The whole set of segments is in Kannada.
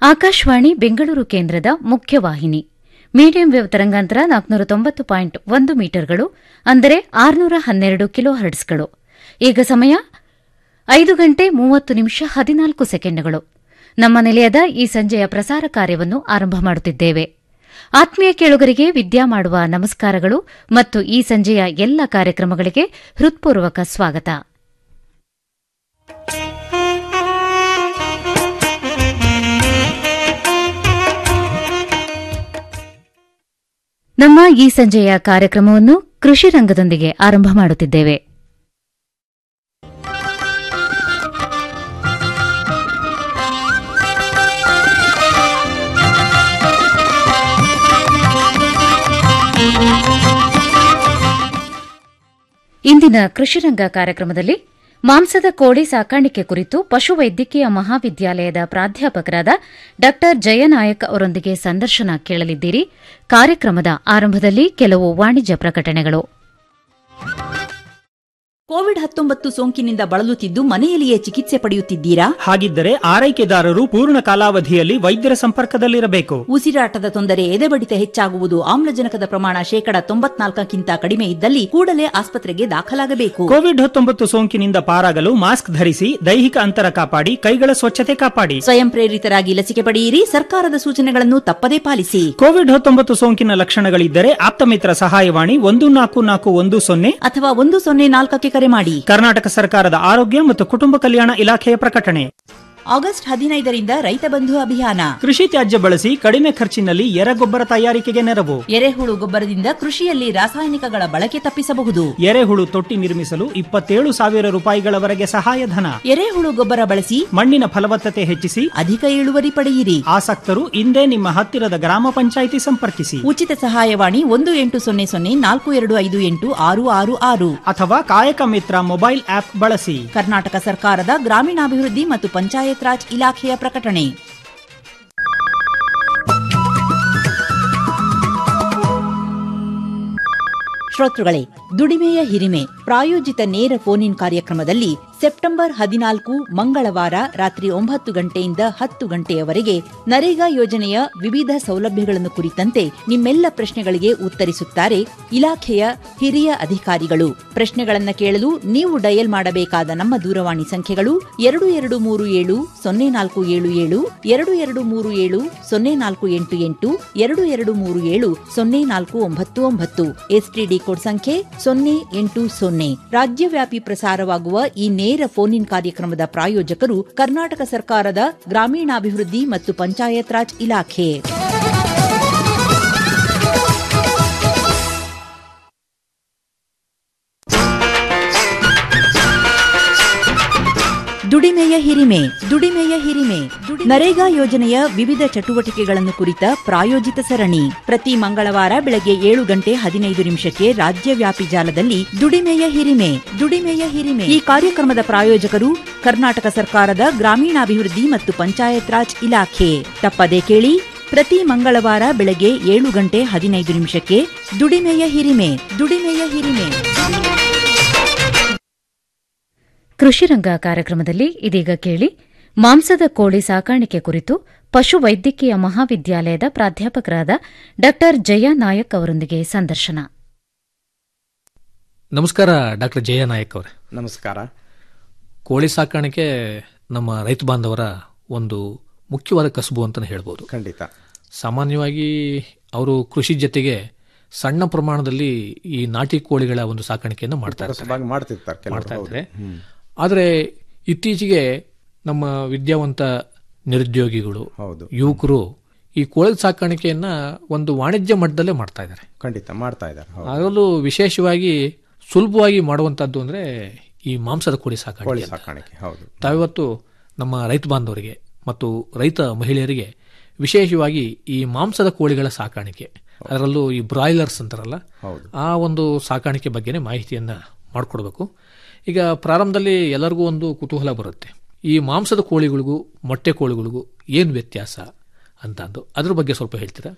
ಆಕಾಶವಾಣಿ ಬೆಂಗಳೂರು ಕೇಂದ್ರದ ಮುಖ್ಯವಾಹಿನಿ ಮೀಡಿಯಂ ವೇವ್ ತರಂಗಾಂತರ ನಾಲ್ಕುನೂರ ತೊಂಬತ್ತು ಪಾಯಿಂಟ್ ಒಂದು ಮೀಟರ್ಗಳು ಅಂದರೆ ಆರುನೂರ ಹನ್ನೆರಡು ಕಿಲೋ ಹರ್ಟ್ಸ್ಗಳು ಈಗ ಸಮಯ ಐದು ಗಂಟೆ ಮೂವತ್ತು ನಿಮಿಷ ಹದಿನಾಲ್ಕು ಸೆಕೆಂಡ್ಗಳು ನಮ್ಮ ನಿಲಯದ ಈ ಸಂಜೆಯ ಪ್ರಸಾರ ಕಾರ್ಯವನ್ನು ಆರಂಭ ಮಾಡುತ್ತಿದ್ದೇವೆ ಆತ್ಮೀಯ ಕೇಳುಗರಿಗೆ ವಿದ್ಯಾ ಮಾಡುವ ನಮಸ್ಕಾರಗಳು ಮತ್ತು ಈ ಸಂಜೆಯ ಎಲ್ಲ ಕಾರ್ಯಕ್ರಮಗಳಿಗೆ ಹೃತ್ಪೂರ್ವಕ ಸ್ವಾಗತ ನಮ್ಮ ಈ ಸಂಜೆಯ ಕಾರ್ಯಕ್ರಮವನ್ನು ಕೃಷಿ ರಂಗದೊಂದಿಗೆ ಆರಂಭ ಮಾಡುತ್ತಿದ್ದೇವೆ ಇಂದಿನ ಕೃಷಿರಂಗ ಕಾರ್ಯಕ್ರಮದಲ್ಲಿ ಮಾಂಸದ ಕೋಳಿ ಸಾಕಾಣಿಕೆ ಕುರಿತು ಪಶುವೈದ್ಯಕೀಯ ಮಹಾವಿದ್ಯಾಲಯದ ಪ್ರಾಧ್ಯಾಪಕರಾದ ಡಾ ಜಯನಾಯಕ್ ಅವರೊಂದಿಗೆ ಸಂದರ್ಶನ ಕೇಳಲಿದ್ದೀರಿ ಕಾರ್ಯಕ್ರಮದ ಆರಂಭದಲ್ಲಿ ಕೆಲವು ವಾಣಿಜ್ಯ ಪ್ರಕಟಣೆಗಳು ಕೋವಿಡ್ ಹತ್ತೊಂಬತ್ತು ಸೋಂಕಿನಿಂದ ಬಳಲುತ್ತಿದ್ದು ಮನೆಯಲ್ಲಿಯೇ ಚಿಕಿತ್ಸೆ ಪಡೆಯುತ್ತಿದ್ದೀರಾ ಹಾಗಿದ್ದರೆ ಆರೈಕೆದಾರರು ಪೂರ್ಣ ಕಾಲಾವಧಿಯಲ್ಲಿ ವೈದ್ಯರ ಸಂಪರ್ಕದಲ್ಲಿರಬೇಕು ಉಸಿರಾಟದ ತೊಂದರೆ ಎದೆಬಡಿತ ಹೆಚ್ಚಾಗುವುದು ಆಮ್ಲಜನಕದ ಪ್ರಮಾಣ ಶೇಕಡ ತೊಂಬತ್ನಾಲ್ಕಕ್ಕಿಂತ ಕಡಿಮೆ ಇದ್ದಲ್ಲಿ ಕೂಡಲೇ ಆಸ್ಪತ್ರೆಗೆ ದಾಖಲಾಗಬೇಕು ಕೋವಿಡ್ ಹತ್ತೊಂಬತ್ತು ಸೋಂಕಿನಿಂದ ಪಾರಾಗಲು ಮಾಸ್ಕ್ ಧರಿಸಿ ದೈಹಿಕ ಅಂತರ ಕಾಪಾಡಿ ಕೈಗಳ ಸ್ವಚ್ಛತೆ ಕಾಪಾಡಿ ಸ್ವಯಂ ಪ್ರೇರಿತರಾಗಿ ಲಸಿಕೆ ಪಡೆಯಿರಿ ಸರ್ಕಾರದ ಸೂಚನೆಗಳನ್ನು ತಪ್ಪದೇ ಪಾಲಿಸಿ ಕೋವಿಡ್ ಹತ್ತೊಂಬತ್ತು ಸೋಂಕಿನ ಲಕ್ಷಣಗಳಿದ್ದರೆ ಆಪ್ತಮಿತ್ರ ಸಹಾಯವಾಣಿ ಒಂದು ನಾಲ್ಕು ನಾಲ್ಕು ಒಂದು ಸೊನ್ನೆ ಅಥವಾ ಒಂದು ಸೊನ್ನೆ ನಾಲ್ಕಕ್ಕೆ ಕರೆ ಮಾಡಿ ಕರ್ನಾಟಕ ಸರ್ಕಾರದ ಆರೋಗ್ಯ ಮತ್ತು ಕುಟುಂಬ ಕಲ್ಯಾಣ ಇಲಾಖೆಯ ಪ್ರಕಟಣೆ ಆಗಸ್ಟ್ ಹದಿನೈದರಿಂದ ರೈತ ಬಂಧು ಅಭಿಯಾನ ಕೃಷಿ ತ್ಯಾಜ್ಯ ಬಳಸಿ ಕಡಿಮೆ ಖರ್ಚಿನಲ್ಲಿ ಎರೆಗೊಬ್ಬರ ತಯಾರಿಕೆಗೆ ನೆರವು ಎರೆಹುಳು ಗೊಬ್ಬರದಿಂದ ಕೃಷಿಯಲ್ಲಿ ರಾಸಾಯನಿಕಗಳ ಬಳಕೆ ತಪ್ಪಿಸಬಹುದು ಎರೆಹುಳು ತೊಟ್ಟಿ ನಿರ್ಮಿಸಲು ಇಪ್ಪತ್ತೇಳು ಸಾವಿರ ರೂಪಾಯಿಗಳವರೆಗೆ ಸಹಾಯಧನ ಎರೆಹುಳು ಗೊಬ್ಬರ ಬಳಸಿ ಮಣ್ಣಿನ ಫಲವತ್ತತೆ ಹೆಚ್ಚಿಸಿ ಅಧಿಕ ಇಳುವರಿ ಪಡೆಯಿರಿ ಆಸಕ್ತರು ಇಂದೇ ನಿಮ್ಮ ಹತ್ತಿರದ ಗ್ರಾಮ ಪಂಚಾಯಿತಿ ಸಂಪರ್ಕಿಸಿ ಉಚಿತ ಸಹಾಯವಾಣಿ ಒಂದು ಎಂಟು ಸೊನ್ನೆ ಸೊನ್ನೆ ನಾಲ್ಕು ಎರಡು ಐದು ಎಂಟು ಆರು ಆರು ಆರು ಅಥವಾ ಕಾಯಕ ಮಿತ್ರ ಮೊಬೈಲ್ ಆಪ್ ಬಳಸಿ ಕರ್ನಾಟಕ ಸರ್ಕಾರದ ಗ್ರಾಮೀಣಾಭಿವೃದ್ಧಿ ಮತ್ತು ಪಂಚಾಯತ್ ರಾಜ್ ಇಲಾಖೆಯ ಪ್ರಕಟಣೆ ಶ್ರೋತೃಗಳೇ ದುಡಿಮೆಯ ಹಿರಿಮೆ ಪ್ರಾಯೋಜಿತ ನೇರ ಫೋನ್ ಇನ್ ಕಾರ್ಯಕ್ರಮದಲ್ಲಿ ಸೆಪ್ಟೆಂಬರ್ ಹದಿನಾಲ್ಕು ಮಂಗಳವಾರ ರಾತ್ರಿ ಒಂಬತ್ತು ಗಂಟೆಯಿಂದ ಹತ್ತು ಗಂಟೆಯವರೆಗೆ ನರೇಗಾ ಯೋಜನೆಯ ವಿವಿಧ ಸೌಲಭ್ಯಗಳನ್ನು ಕುರಿತಂತೆ ನಿಮ್ಮೆಲ್ಲ ಪ್ರಶ್ನೆಗಳಿಗೆ ಉತ್ತರಿಸುತ್ತಾರೆ ಇಲಾಖೆಯ ಹಿರಿಯ ಅಧಿಕಾರಿಗಳು ಪ್ರಶ್ನೆಗಳನ್ನ ಕೇಳಲು ನೀವು ಡಯಲ್ ಮಾಡಬೇಕಾದ ನಮ್ಮ ದೂರವಾಣಿ ಸಂಖ್ಯೆಗಳು ಎರಡು ಎರಡು ಮೂರು ಏಳು ಸೊನ್ನೆ ನಾಲ್ಕು ಏಳು ಏಳು ಎರಡು ಎರಡು ಮೂರು ಏಳು ಸೊನ್ನೆ ನಾಲ್ಕು ಎಂಟು ಎಂಟು ಎರಡು ಎರಡು ಮೂರು ಏಳು ಸೊನ್ನೆ ನಾಲ್ಕು ಒಂಬತ್ತು ಒಂಬತ್ತು ಎಸ್ಟಿಡಿ ಕೋಡ್ ಸಂಖ್ಯೆ ಸೊನ್ನೆ ಎಂಟು ಸೊನ್ನೆ ರಾಜ್ಯವ್ಯಾಪಿ ಪ್ರಸಾರವಾಗುವ ಈ ನೇರ ಫೋನ್ ಇನ್ ಕಾರ್ಯಕ್ರಮದ ಪ್ರಾಯೋಜಕರು ಕರ್ನಾಟಕ ಸರ್ಕಾರದ ಗ್ರಾಮೀಣಾಭಿವೃದ್ಧಿ ಮತ್ತು ಪಂಚಾಯತ್ ರಾಜ್ ಇಲಾಖೆ ದುಡಿಮೆಯ ಹಿರಿಮೆ ದುಡಿಮೆಯ ಹಿರಿಮೆ ನರೇಗಾ ಯೋಜನೆಯ ವಿವಿಧ ಚಟುವಟಿಕೆಗಳನ್ನು ಕುರಿತ ಪ್ರಾಯೋಜಿತ ಸರಣಿ ಪ್ರತಿ ಮಂಗಳವಾರ ಬೆಳಗ್ಗೆ ಏಳು ಗಂಟೆ ಹದಿನೈದು ನಿಮಿಷಕ್ಕೆ ರಾಜ್ಯವ್ಯಾಪಿ ಜಾಲದಲ್ಲಿ ದುಡಿಮೆಯ ಹಿರಿಮೆ ದುಡಿಮೆಯ ಹಿರಿಮೆ ಈ ಕಾರ್ಯಕ್ರಮದ ಪ್ರಾಯೋಜಕರು ಕರ್ನಾಟಕ ಸರ್ಕಾರದ ಗ್ರಾಮೀಣಾಭಿವೃದ್ಧಿ ಮತ್ತು ಪಂಚಾಯತ್ ರಾಜ್ ಇಲಾಖೆ ತಪ್ಪದೇ ಕೇಳಿ ಪ್ರತಿ ಮಂಗಳವಾರ ಬೆಳಗ್ಗೆ ಏಳು ಗಂಟೆ ಹದಿನೈದು ನಿಮಿಷಕ್ಕೆ ದುಡಿಮೆಯ ಹಿರಿಮೆ ದುಡಿಮೆಯ ಹಿರಿಮೆ ಕೃಷಿರಂಗ ಕಾರ್ಯಕ್ರಮದಲ್ಲಿ ಇದೀಗ ಕೇಳಿ ಮಾಂಸದ ಕೋಳಿ ಸಾಕಾಣಿಕೆ ಕುರಿತು ಪಶುವೈದ್ಯಕೀಯ ಮಹಾವಿದ್ಯಾಲಯದ ಪ್ರಾಧ್ಯಾಪಕರಾದ ಡಾ ಜಯ ನಾಯಕ್ ಅವರೊಂದಿಗೆ ಸಂದರ್ಶನ ನಮಸ್ಕಾರ ಡಾಕ್ಟರ್ ಜಯ ನಾಯಕ್ ಅವರೇ ನಮಸ್ಕಾರ ಕೋಳಿ ಸಾಕಾಣಿಕೆ ನಮ್ಮ ರೈತ ಬಾಂಧವರ ಒಂದು ಮುಖ್ಯವಾದ ಕಸುಬು ಅಂತಲೇ ಹೇಳ್ಬೋದು ಖಂಡಿತ ಸಾಮಾನ್ಯವಾಗಿ ಅವರು ಕೃಷಿ ಜೊತೆಗೆ ಸಣ್ಣ ಪ್ರಮಾಣದಲ್ಲಿ ಈ ನಾಟಿ ಕೋಳಿಗಳ ಒಂದು ಸಾಕಾಣಿಕೆಯನ್ನು ಮಾಡ್ತಾ ಇರ್ತಾರೆ ಕಸಬಾಗಿ ಮಾಡ್ತಿರ್ತಾರೆ ಕೆಲವರು ಮಾಡ್ತಾ ಹೌದು. ಇದ್ದಾರೆ ಆದರೆ ಇತ್ತೀಚೆಗೆ ನಮ್ಮ ವಿದ್ಯಾವಂತ ನಿರುದ್ಯೋಗಿಗಳು ಹೌದು ಯುವಕರು ಈ ಕೋಳಿ ಸಾಕಾಣಿಕೆಯನ್ನ ಒಂದು ವಾಣಿಜ್ಯ ಮಟ್ಟದಲ್ಲೇ ಮಾಡ್ತಾ ಇದ್ದಾರೆ ಖಂಡಿತ ಮಾಡ್ತಾ ಇದ್ದಾರೆ ಹೌದು. ಅದರಲ್ಲೂ ವಿಶೇಷವಾಗಿ ಸುಲಭವಾಗಿ ಮಾಡುವಂತದ್ದು ಅಂದ್ರೆ ಈ ಮಾಂಸದ ಕೋಳಿ ಕೋಳಿ ಸಾಕಾಣಿಕೆ ಅಂತ. ಸಾಕಾಣಿಕೆ ಹೌದು ತಾವಿವತ್ತು ನಮ್ಮ ರೈತ ಬಾಂಧವರಿಗೆ ಮತ್ತು ರೈತ ಮಹಿಳೆಯರಿಗೆ ವಿಶೇಷವಾಗಿ ಈ ಮಾಂಸದ ಕೋಳಿಗಳ ಸಾಕಾಣಿಕೆ ಅದರಲ್ಲೂ ಈ ಬ್ರಾಯ್ಲರ್ಸ್ ಅಂತಾರಲ್ಲ ಹೌದು ಆ ಒಂದು ಸಾಕಾಣಿಕೆ ಬಗ್ಗೆನೇ ಮಾಹಿತಿಯನ್ನ ಮಾಡಿಕೊಡ್ಬೇಕು ಈಗ ಪ್ರಾರಂಭದಲ್ಲಿ ಎಲ್ಲರಿಗೂ ಒಂದು ಕುತೂಹಲ ಬರುತ್ತೆ ಈ ಮಾಂಸದ ಕೋಳಿಗಳಿಗೂ ಮೊಟ್ಟೆ ಕೋಳಿಗಳಿಗೂ ಏನು ವ್ಯತ್ಯಾಸ ಅಂತ ಅಂದು ಅದ್ರ ಬಗ್ಗೆ ಸ್ವಲ್ಪ ಹೇಳ್ತೀರಾ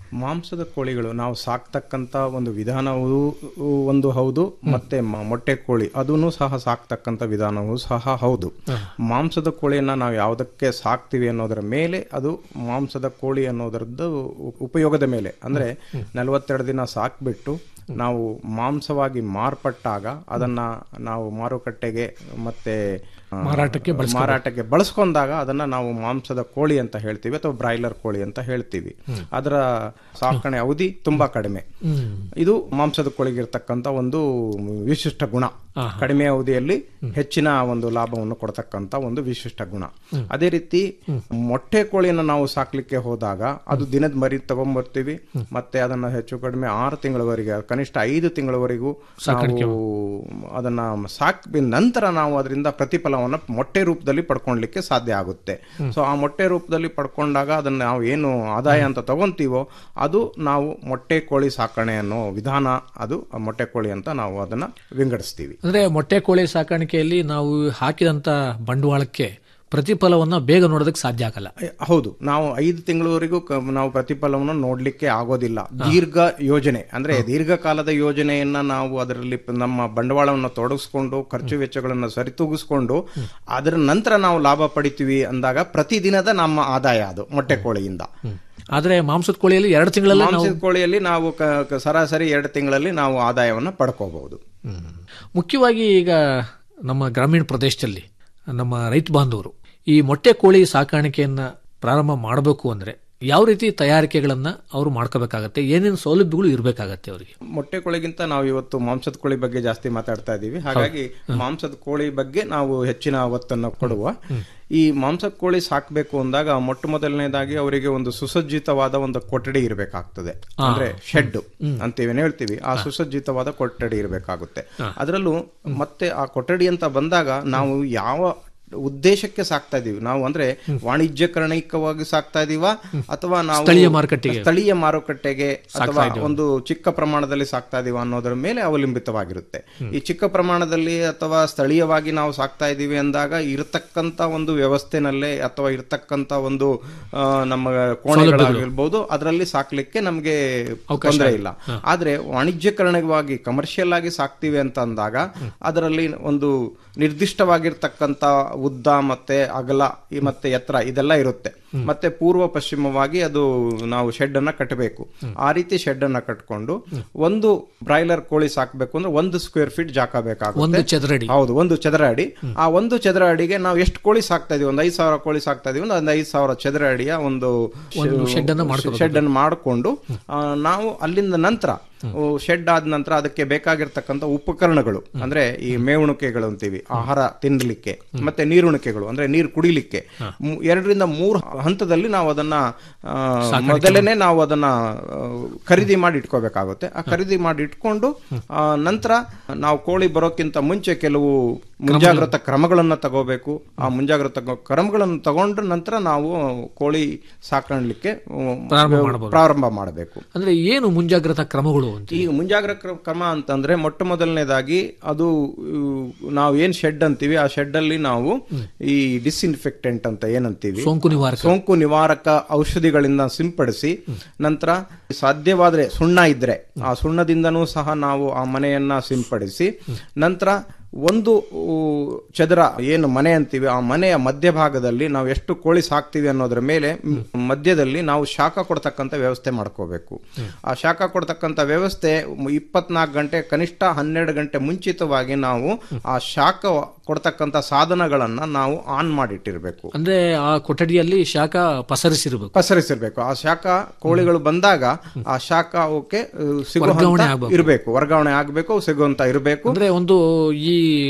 ಮಾಂಸದ ಕೋಳಿಗಳು ನಾವು ಸಾಕ್ತಕ್ಕಂತ ಒಂದು ವಿಧಾನವೂ ಒಂದು ಹೌದು ಮತ್ತೆ ಮ- ಮೊಟ್ಟೆ ಕೋಳಿ ಅದನ್ನು ಸಹ ಸಾಕ್ತಕ್ಕಂತ ವಿಧಾನವೂ ಸಹ ಹೌದು ಮಾಂಸದ ಕೋಳಿಯನ್ನ ನಾವು ಯಾವುದಕ್ಕೆ ಸಾಕ್ತಿವಿ ಅನ್ನೋದರ ಮೇಲೆ ಅದು ಮಾಂಸದ ಕೋಳಿ ಅನ್ನೋದರದ್ದು ಉ- ಉಪಯೋಗದ ಮೇಲೆ ಅಂದ್ರೆ ನಲವತ್ತೆರಡು ದಿನ ಸಾಕ್ಬಿಟ್ಟು ನಾವು ಮಾಂಸವಾಗಿ ಮಾರ್ಪಟ್ಟಾಗ ಅದನ್ನ ನಾವು ಮಾರುಕಟ್ಟೆಗೆ ಮತ್ತೆ ಆ, ಮಾರಾಟಕ್ಕೆ ಮಾರಾಟಕ್ಕೆ ಬಳಸ್ಕೊಂಡಾಗ ಅದನ್ನ ನಾವು ಮಾಂಸದ ಕೋಳಿ ಅಂತ ಹೇಳ್ತೀವಿ ಅಥವಾ ಬ್ರಾಯ್ಲರ್ ಕೋಳಿ ಅಂತ ಹೇಳ್ತೀವಿ ಅದರ ಸಾಕಣೆ ಅವಧಿ ತುಂಬಾ ಕಡಿಮೆ ಇದು ಮಾಂಸದ ಕೋಳಿಗೆ ಇರ್ತಕ್ಕಂತ ಒಂದು ವಿಶಿಷ್ಟ ಗುಣ ಕಡಿಮೆ ಅವಧಿಯಲ್ಲಿ ಹೆಚ್ಚಿನ ಒಂದು ಲಾಭವನ್ನು ಕೊಡ್ತಕ್ಕಂತ ಒಂದು ವಿಶಿಷ್ಟ ಗುಣ ಅದೇ ರೀತಿ ಮೊಟ್ಟೆ ಕೋಳಿಯನ್ನು ನಾವು ಸಾಕ್ಲಿಕ್ಕೆ ಹೋದಾಗ ಅದು ದಿನದ ಮರಿ ತಗೊಂಡ್ಬರ್ತೀವಿ ಮತ್ತೆ ಅದನ್ನ ಹೆಚ್ಚು ಕಡಿಮೆ ಆರು ತಿಂಗಳವರೆಗೆ ಕನಿಷ್ಠ ಐದು ತಿಂಗಳವರೆಗೂ ನಾವು ಅದನ್ನ ಸಾಕಿದ ನಂತರ ನಾವು ಅದರಿಂದ ಪ್ರತಿಫಲವನ್ನು ಮೊಟ್ಟೆ ರೂಪದಲ್ಲಿ ಪಡ್ಕೊಳ್ಲಿಕ್ಕೆ ಸಾಧ್ಯ ಆಗುತ್ತೆ ಸೊ ಆ ಮೊಟ್ಟೆ ರೂಪದಲ್ಲಿ ಪಡ್ಕೊಂಡಾಗ ಅದನ್ನ ನಾವು ಏನು ಆದಾಯ ಅಂತ ತಗೊಂತೀವೋ ಅದು ನಾವು ಮೊಟ್ಟೆ ಕೋಳಿ ಸಾಕಣೆ ಅನ್ನೋ ವಿಧಾನ ಅದು ಆ ಮೊಟ್ಟೆ ಕೋಳಿ ಅಂತ ನಾವು ಅದನ್ನ ವಿಂಗಡಿಸ್ತೀವಿ ಅಂದ್ರೆ ಮೊಟ್ಟೆ ಕೋಳಿ ಸಾಕಾಣಿಕೆಯಲ್ಲಿ ನಾವು ಹಾಕಿದಂತ ಬಂಡವಾಳಕ್ಕೆ ಪ್ರತಿಫಲವನ್ನ ಬೇಗ ನೋಡೋದಕ್ಕೆ ಸಾಧ್ಯ ಆಗಲ್ಲ ಎ, ಹೌದು ನಾವು ಐದು ತಿಂಗಳವರೆಗೂ ಕ- ನಾವು ಪ್ರತಿಫಲವನ್ನು ನೋಡ್ಲಿಕ್ಕೆ ಆಗೋದಿಲ್ಲ ದೀರ್ಘ ಯೋಜನೆ ಅಂದ್ರೆ ದೀರ್ಘಕಾಲದ ಯೋಜನೆಯನ್ನ ನಾವು ಅದರಲ್ಲಿ ಪ- ನಮ್ಮ ಬಂಡವಾಳವನ್ನು ತೊಡಗಿಸ್ಕೊಂಡು ಖರ್ಚು ವೆಚ್ಚಗಳನ್ನು ಸರಿತೂಗಿಸ್ಕೊಂಡು ಅದರ ನಂತರ ನಾವು ಲಾಭ ಪಡಿತೀವಿ ಅಂದಾಗ ಪ್ರತಿದಿನದ ನಮ್ಮ ಆದಾಯ ಅದು ಮೊಟ್ಟೆ ಕೋಳಿಯಿಂದ ಆದ್ರೆ ಮಾಂಸದ ಕೋಳಿಯಲ್ಲಿ ಎರಡು ತಿಂಗಳಲ್ಲಿ ನಾವು ಮಾಂಸದ ಕೋಳಿಯಲ್ಲಿ ನಾವು ಕ- ಕ- ಸರಾಸರಿ ಎರಡು ತಿಂಗಳಲ್ಲಿ ನಾವು ಆದಾಯವನ್ನು ಪಡ್ಕೋಬಹುದು ಹ್ಮ್. ಮುಖ್ಯವಾಗಿ ಈಗ ನಮ್ಮ ಗ್ರಾಮೀಣ ಪ್ರದೇಶದಲ್ಲಿ ನಮ್ಮ ರೈತ ಬಾಂಧವರು ಈ ಮೊಟ್ಟೆ ಕೋಳಿ ಸಾಕಾಣಿಕೆಯನ್ನ ಪ್ರಾರಂಭ ಮಾಡಬೇಕು ಅಂದ್ರೆ ಯಾವ ರೀತಿ ತಯಾರಿಕೆಗಳನ್ನ ಅವರು ಮಾಡ್ಕೋಬೇಕಾಗತ್ತೆ ಏನೇನು ಸೌಲಭ್ಯಗಳು ಇರಬೇಕಾಗತ್ತೆ ಅವರಿಗೆ ಮೊಟ್ಟೆ ಕೋಳಿಗಿಂತ ನಾವು ಇವತ್ತು ಮಾಂಸದ ಕೋಳಿ ಬಗ್ಗೆ ಜಾಸ್ತಿ ಮಾತಾಡ್ತಾ ಇದ್ದೀವಿ ಹಾಗಾಗಿ ಮಾಂಸದ ಕೋಳಿ ಬಗ್ಗೆ ನಾವು ಹೆಚ್ಚಿನ ಒತ್ತನ್ನು ಕೊಡುವ ಈ ಮಾಂಸದ ಕೋಳಿ ಸಾಕಬೇಕು ಅಂದಾಗ ಮೊಟ್ಟ ಮೊದಲನೇದಾಗಿ ಅವರಿಗೆ ಒಂದು ಸುಸಜ್ಜಿತವಾದ ಒಂದು ಕೊಠಡಿ ಇರಬೇಕಾಗ್ತದೆ ಅಂದ್ರೆ ಶೆಡ್ ಅಂತೀವಿ ಹೇಳ್ತೀವಿ ಆ ಸುಸಜ್ಜಿತವಾದ ಕೊಠಡಿ ಇರಬೇಕಾಗುತ್ತೆ ಅದರಲ್ಲೂ ಮತ್ತೆ ಆ ಕೊಠಡಿ ಅಂತ ಬಂದಾಗ ನಾವು ಯಾವ ಉದ್ದೇಶಕ್ಕೆ ಸಾಕ್ತಾ ಇದೀವಿ ನಾವು ಅಂದ್ರೆ ವಾಣಿಜ್ಯಕರಣೀಕವಾಗಿ ಸಾಕ್ತಾ ಇದೀವ ಅಥವಾ ನಾವು ಸ್ಥಳೀಯ ಮಾರುಕಟ್ಟೆಗೆ. ಸ್ಥಳೀಯ ಮಾರುಕಟ್ಟೆಗೆ ಅಥವಾ ಒಂದು ಚಿಕ್ಕ ಪ್ರಮಾಣದಲ್ಲಿ ಸಾಕ್ತಾ ಇದೀವ ಅನ್ನೋದರ ಮೇಲೆ ಅವಲಂಬಿತವಾಗಿರುತ್ತೆ ಈ ಚಿಕ್ಕ ಪ್ರಮಾಣದಲ್ಲಿ ಅಥವಾ ಸ್ಥಳೀಯವಾಗಿ ನಾವು ಸಾಕ್ತಾ ಇದೀವಿ ಅಂದಾಗ ಇರತಕ್ಕಂತ ಒಂದು ವ್ಯವಸ್ಥೆನಲ್ಲೇ ಅಥವಾ ಇರತಕ್ಕಂತ ಒಂದು ಆ, ನಮ್ಮ ಕೋಣೆಗಳಾಗಿರ್ಬೋದು ಅದರಲ್ಲಿ ಸಾಕ್ಲಿಕ್ಕೆ ನಮಗೆ ತೊಂದರೆ ಇಲ್ಲ ಆದ್ರೆ ವಾಣಿಜ್ಯಕರಣವಾಗಿ ಕಮರ್ಷಿಯಲ್ ಆಗಿ ಸಾಕ್ತಿವಿ ಅಂತ ಅಂದಾಗ ಅದರಲ್ಲಿ ಒಂದು ನಿರ್ದಿಷ್ಟವಾಗಿರ್ತಕ್ಕಂತ ಉದ್ದ ಮತ್ತೆ ಅಗಲ ಈ ಮತ್ತೆ ಎತ್ತರ ಇದೆಲ್ಲ ಇರುತ್ತೆ ಮತ್ತೆ ಪೂರ್ವ ಪಶ್ಚಿಮವಾಗಿ ಅದು ನಾವು ಶೆಡ್ ಅನ್ನ ಕಟ್ಟಬೇಕು ಆ ರೀತಿ ಶೆಡ್ ಅನ್ನ ಕಟ್ಕೊಂಡು ಒಂದು ಬ್ರಾಯ್ಲರ್ ಕೋಳಿ ಸಾಕ್ಬೇಕು ಅಂದ್ರೆ ಒಂದು ಸ್ಕ್ವೇರ್ ಫೀಟ್ ಜಾಗ ಒಂದು ಬೇಕಾಗುತ್ತೆ ಚದರಡಿ ಹೌದು ಒಂದು ಚದರ ಅಡಿ ಆ ಒಂದು ಚದರ ಅಡಿಗೆ ನಾವು ಎಷ್ಟು ಕೋಳಿ ಸಾಕ್ತಾ ಇದೀವಿ ಒಂದು ಐದು ಸಾವಿರ ಕೋಳಿ ಸಾಕ್ತಾ ಇದೀವಿ ಒಂದು ಐದು ಸಾವಿರ ಚದರ ಅಡಿಯ ಒಂದು shed ಅನ್ನ ಮಾಡ್ಕೋಬೇಕು. ಶೆಡ್ ಅನ್ನು ಮಾಡಿಕೊಂಡು ನಾವು ಅಲ್ಲಿಂದ ನಂತರ ಶೆಡ್ ಆದ ನಂತರ ಅದಕ್ಕೆ ಬೇಕಾಗಿರ್ತಕ್ಕಂಥ ಉಪಕರಣಗಳು ಅಂದ್ರೆ ಈ ಮೇವುಣಿಕೆಗಳು ಅಂತೀವಿ ಆಹಾರ ತಿನ್ನಲಿಕ್ಕೆ ಮತ್ತೆ ನೀರುಣಿಕೆಗಳು ಅಂದ್ರೆ ನೀರು ಕುಡಿಲಿಕ್ಕೆ ಮು- ಎರಡರಿಂದ ಮೂರು ಹಂತದಲ್ಲಿ ನಾವು ಅದನ್ನ ಆ, ಮೊದಲೇನೆ ನಾವು ಅದನ್ನ ಆ, ಖರೀದಿ ಮಾಡಿ ಇಟ್ಕೋಬೇಕಾಗುತ್ತೆ ಆ ಖರೀದಿ ಮಾಡಿ ಇಟ್ಕೊಂಡು ಆ, ನಂತರ ನಾವು ಕೋಳಿ ಬರೋಕ್ಕಿಂತ ಮುಂಚೆ ಕೆಲವು ಮುಂಜಾಗ್ರತಾ ಕ್ರಮಗಳನ್ನ ತಗೋಬೇಕು ಆ ಮುಂಜಾಗ್ರತಾ ಕ್ರಮಗಳನ್ನು ತಗೊಂಡ ನಂತರ ನಾವು ಕೋಳಿ ಸಾಕಾಣಲಿಕ್ಕೆ ಉಮ್, ಪ್ರಾರಂಭ ಮಾಡ್ಬೋದು. ಪ್ರಾರಂಭ ಮಾಡಬೇಕು ಅಂದ್ರೆ ಏನು ಮುಂಜಾಗ್ರತಾ ಕ್ರಮಗಳು ಅಂತ ಈಗ ಮುಂಜಾಗ್ರತಾ ಕ್ರಮ ಅಂತಂದ್ರೆ ಮೊಟ್ಟ ಮೊದಲನೇದಾಗಿ ಅದು ಉ, ನಾವು ಏನ್ ಶೆಡ್ ಅಂತೀವಿ ಆ ಶೆಡ್ ಅಲ್ಲಿ ನಾವು ಈ ಡಿಸ್ಇನ್ಫೆಕ್ಟೆಂಟ್ ಅಂತ ಏನಂತೀವಿ ಸೋಂಕು ನಿವಾರಕ ಸೋಂಕು ನಿವಾರಕ ಔಷಧಿಗಳಿಂದ ಸಿಂಪಡಿಸಿ ನಂತರ ಸಾಧ್ಯವಾದ್ರೆ ಸುಣ್ಣ ಇದ್ರೆ ಆ ಸುಣ್ಣದಿಂದನೂ ಸಹ ನಾವು ಆ ಮನೆಯನ್ನ ಸಿಂಪಡಿಸಿ ನಂತರ ಒಂದು ಊ, ಚದರ ಏನು ಮನೆ ಅಂತೀವಿ ಆ ಮನೆಯ ಮಧ್ಯಭಾಗದಲ್ಲಿ ನಾವು ಎಷ್ಟು ಕೋಳಿ ಸಾಕ್ತೀವಿ ಅನ್ನೋದ್ರ ಮೇಲೆ ಮ್, ಮಧ್ಯದಲ್ಲಿ ನಾವು ಶಾಖ ಕೊಡ್ತಕ್ಕಂಥ ವ್ಯವಸ್ಥೆ ಮಾಡ್ಕೋಬೇಕು ಆ ಶಾಖ ಕೊಡ್ತಕ್ಕಂಥ ವ್ಯವಸ್ಥೆ ಇಪ್ಪತ್ನಾಲ್ಕು ಗಂಟೆ ಕನಿಷ್ಠ ಹನ್ನೆರಡು ಗಂಟೆ ಮುಂಚಿತವಾಗಿ ನಾವು ಆ ಶಾಖ ಕೊಡ್ತಕ್ಕಂಥ ಸಾಧನಗಳನ್ನ ನಾವು ಆನ್ ಮಾಡಿಟ್ಟಿರ್ಬೇಕು ಅಂದ್ರೆ ಆ ಕೊಠಡಿಯಲ್ಲಿ ಶಾಖ ಪಸರಿಸಿರಬೇಕು ಪಸರಿಸಿರ್ಬೇಕು ಆ ಶಾಖ ಕೋಳಿಗಳು ಬಂದಾಗ ಆ ಶಾಖ ಅವಕ್ಕೆ ವರ್ಗಾವಣೆ ಸಿಗುವಂತ ಆಗ್ಬೇಕು. ಇರಬೇಕು ವರ್ಗಾವಣೆ ಆಗಬೇಕು ಸಿಗುವಂತ ಇರಬೇಕು ಅಂದ್ರೆ ಒಂದು ಈ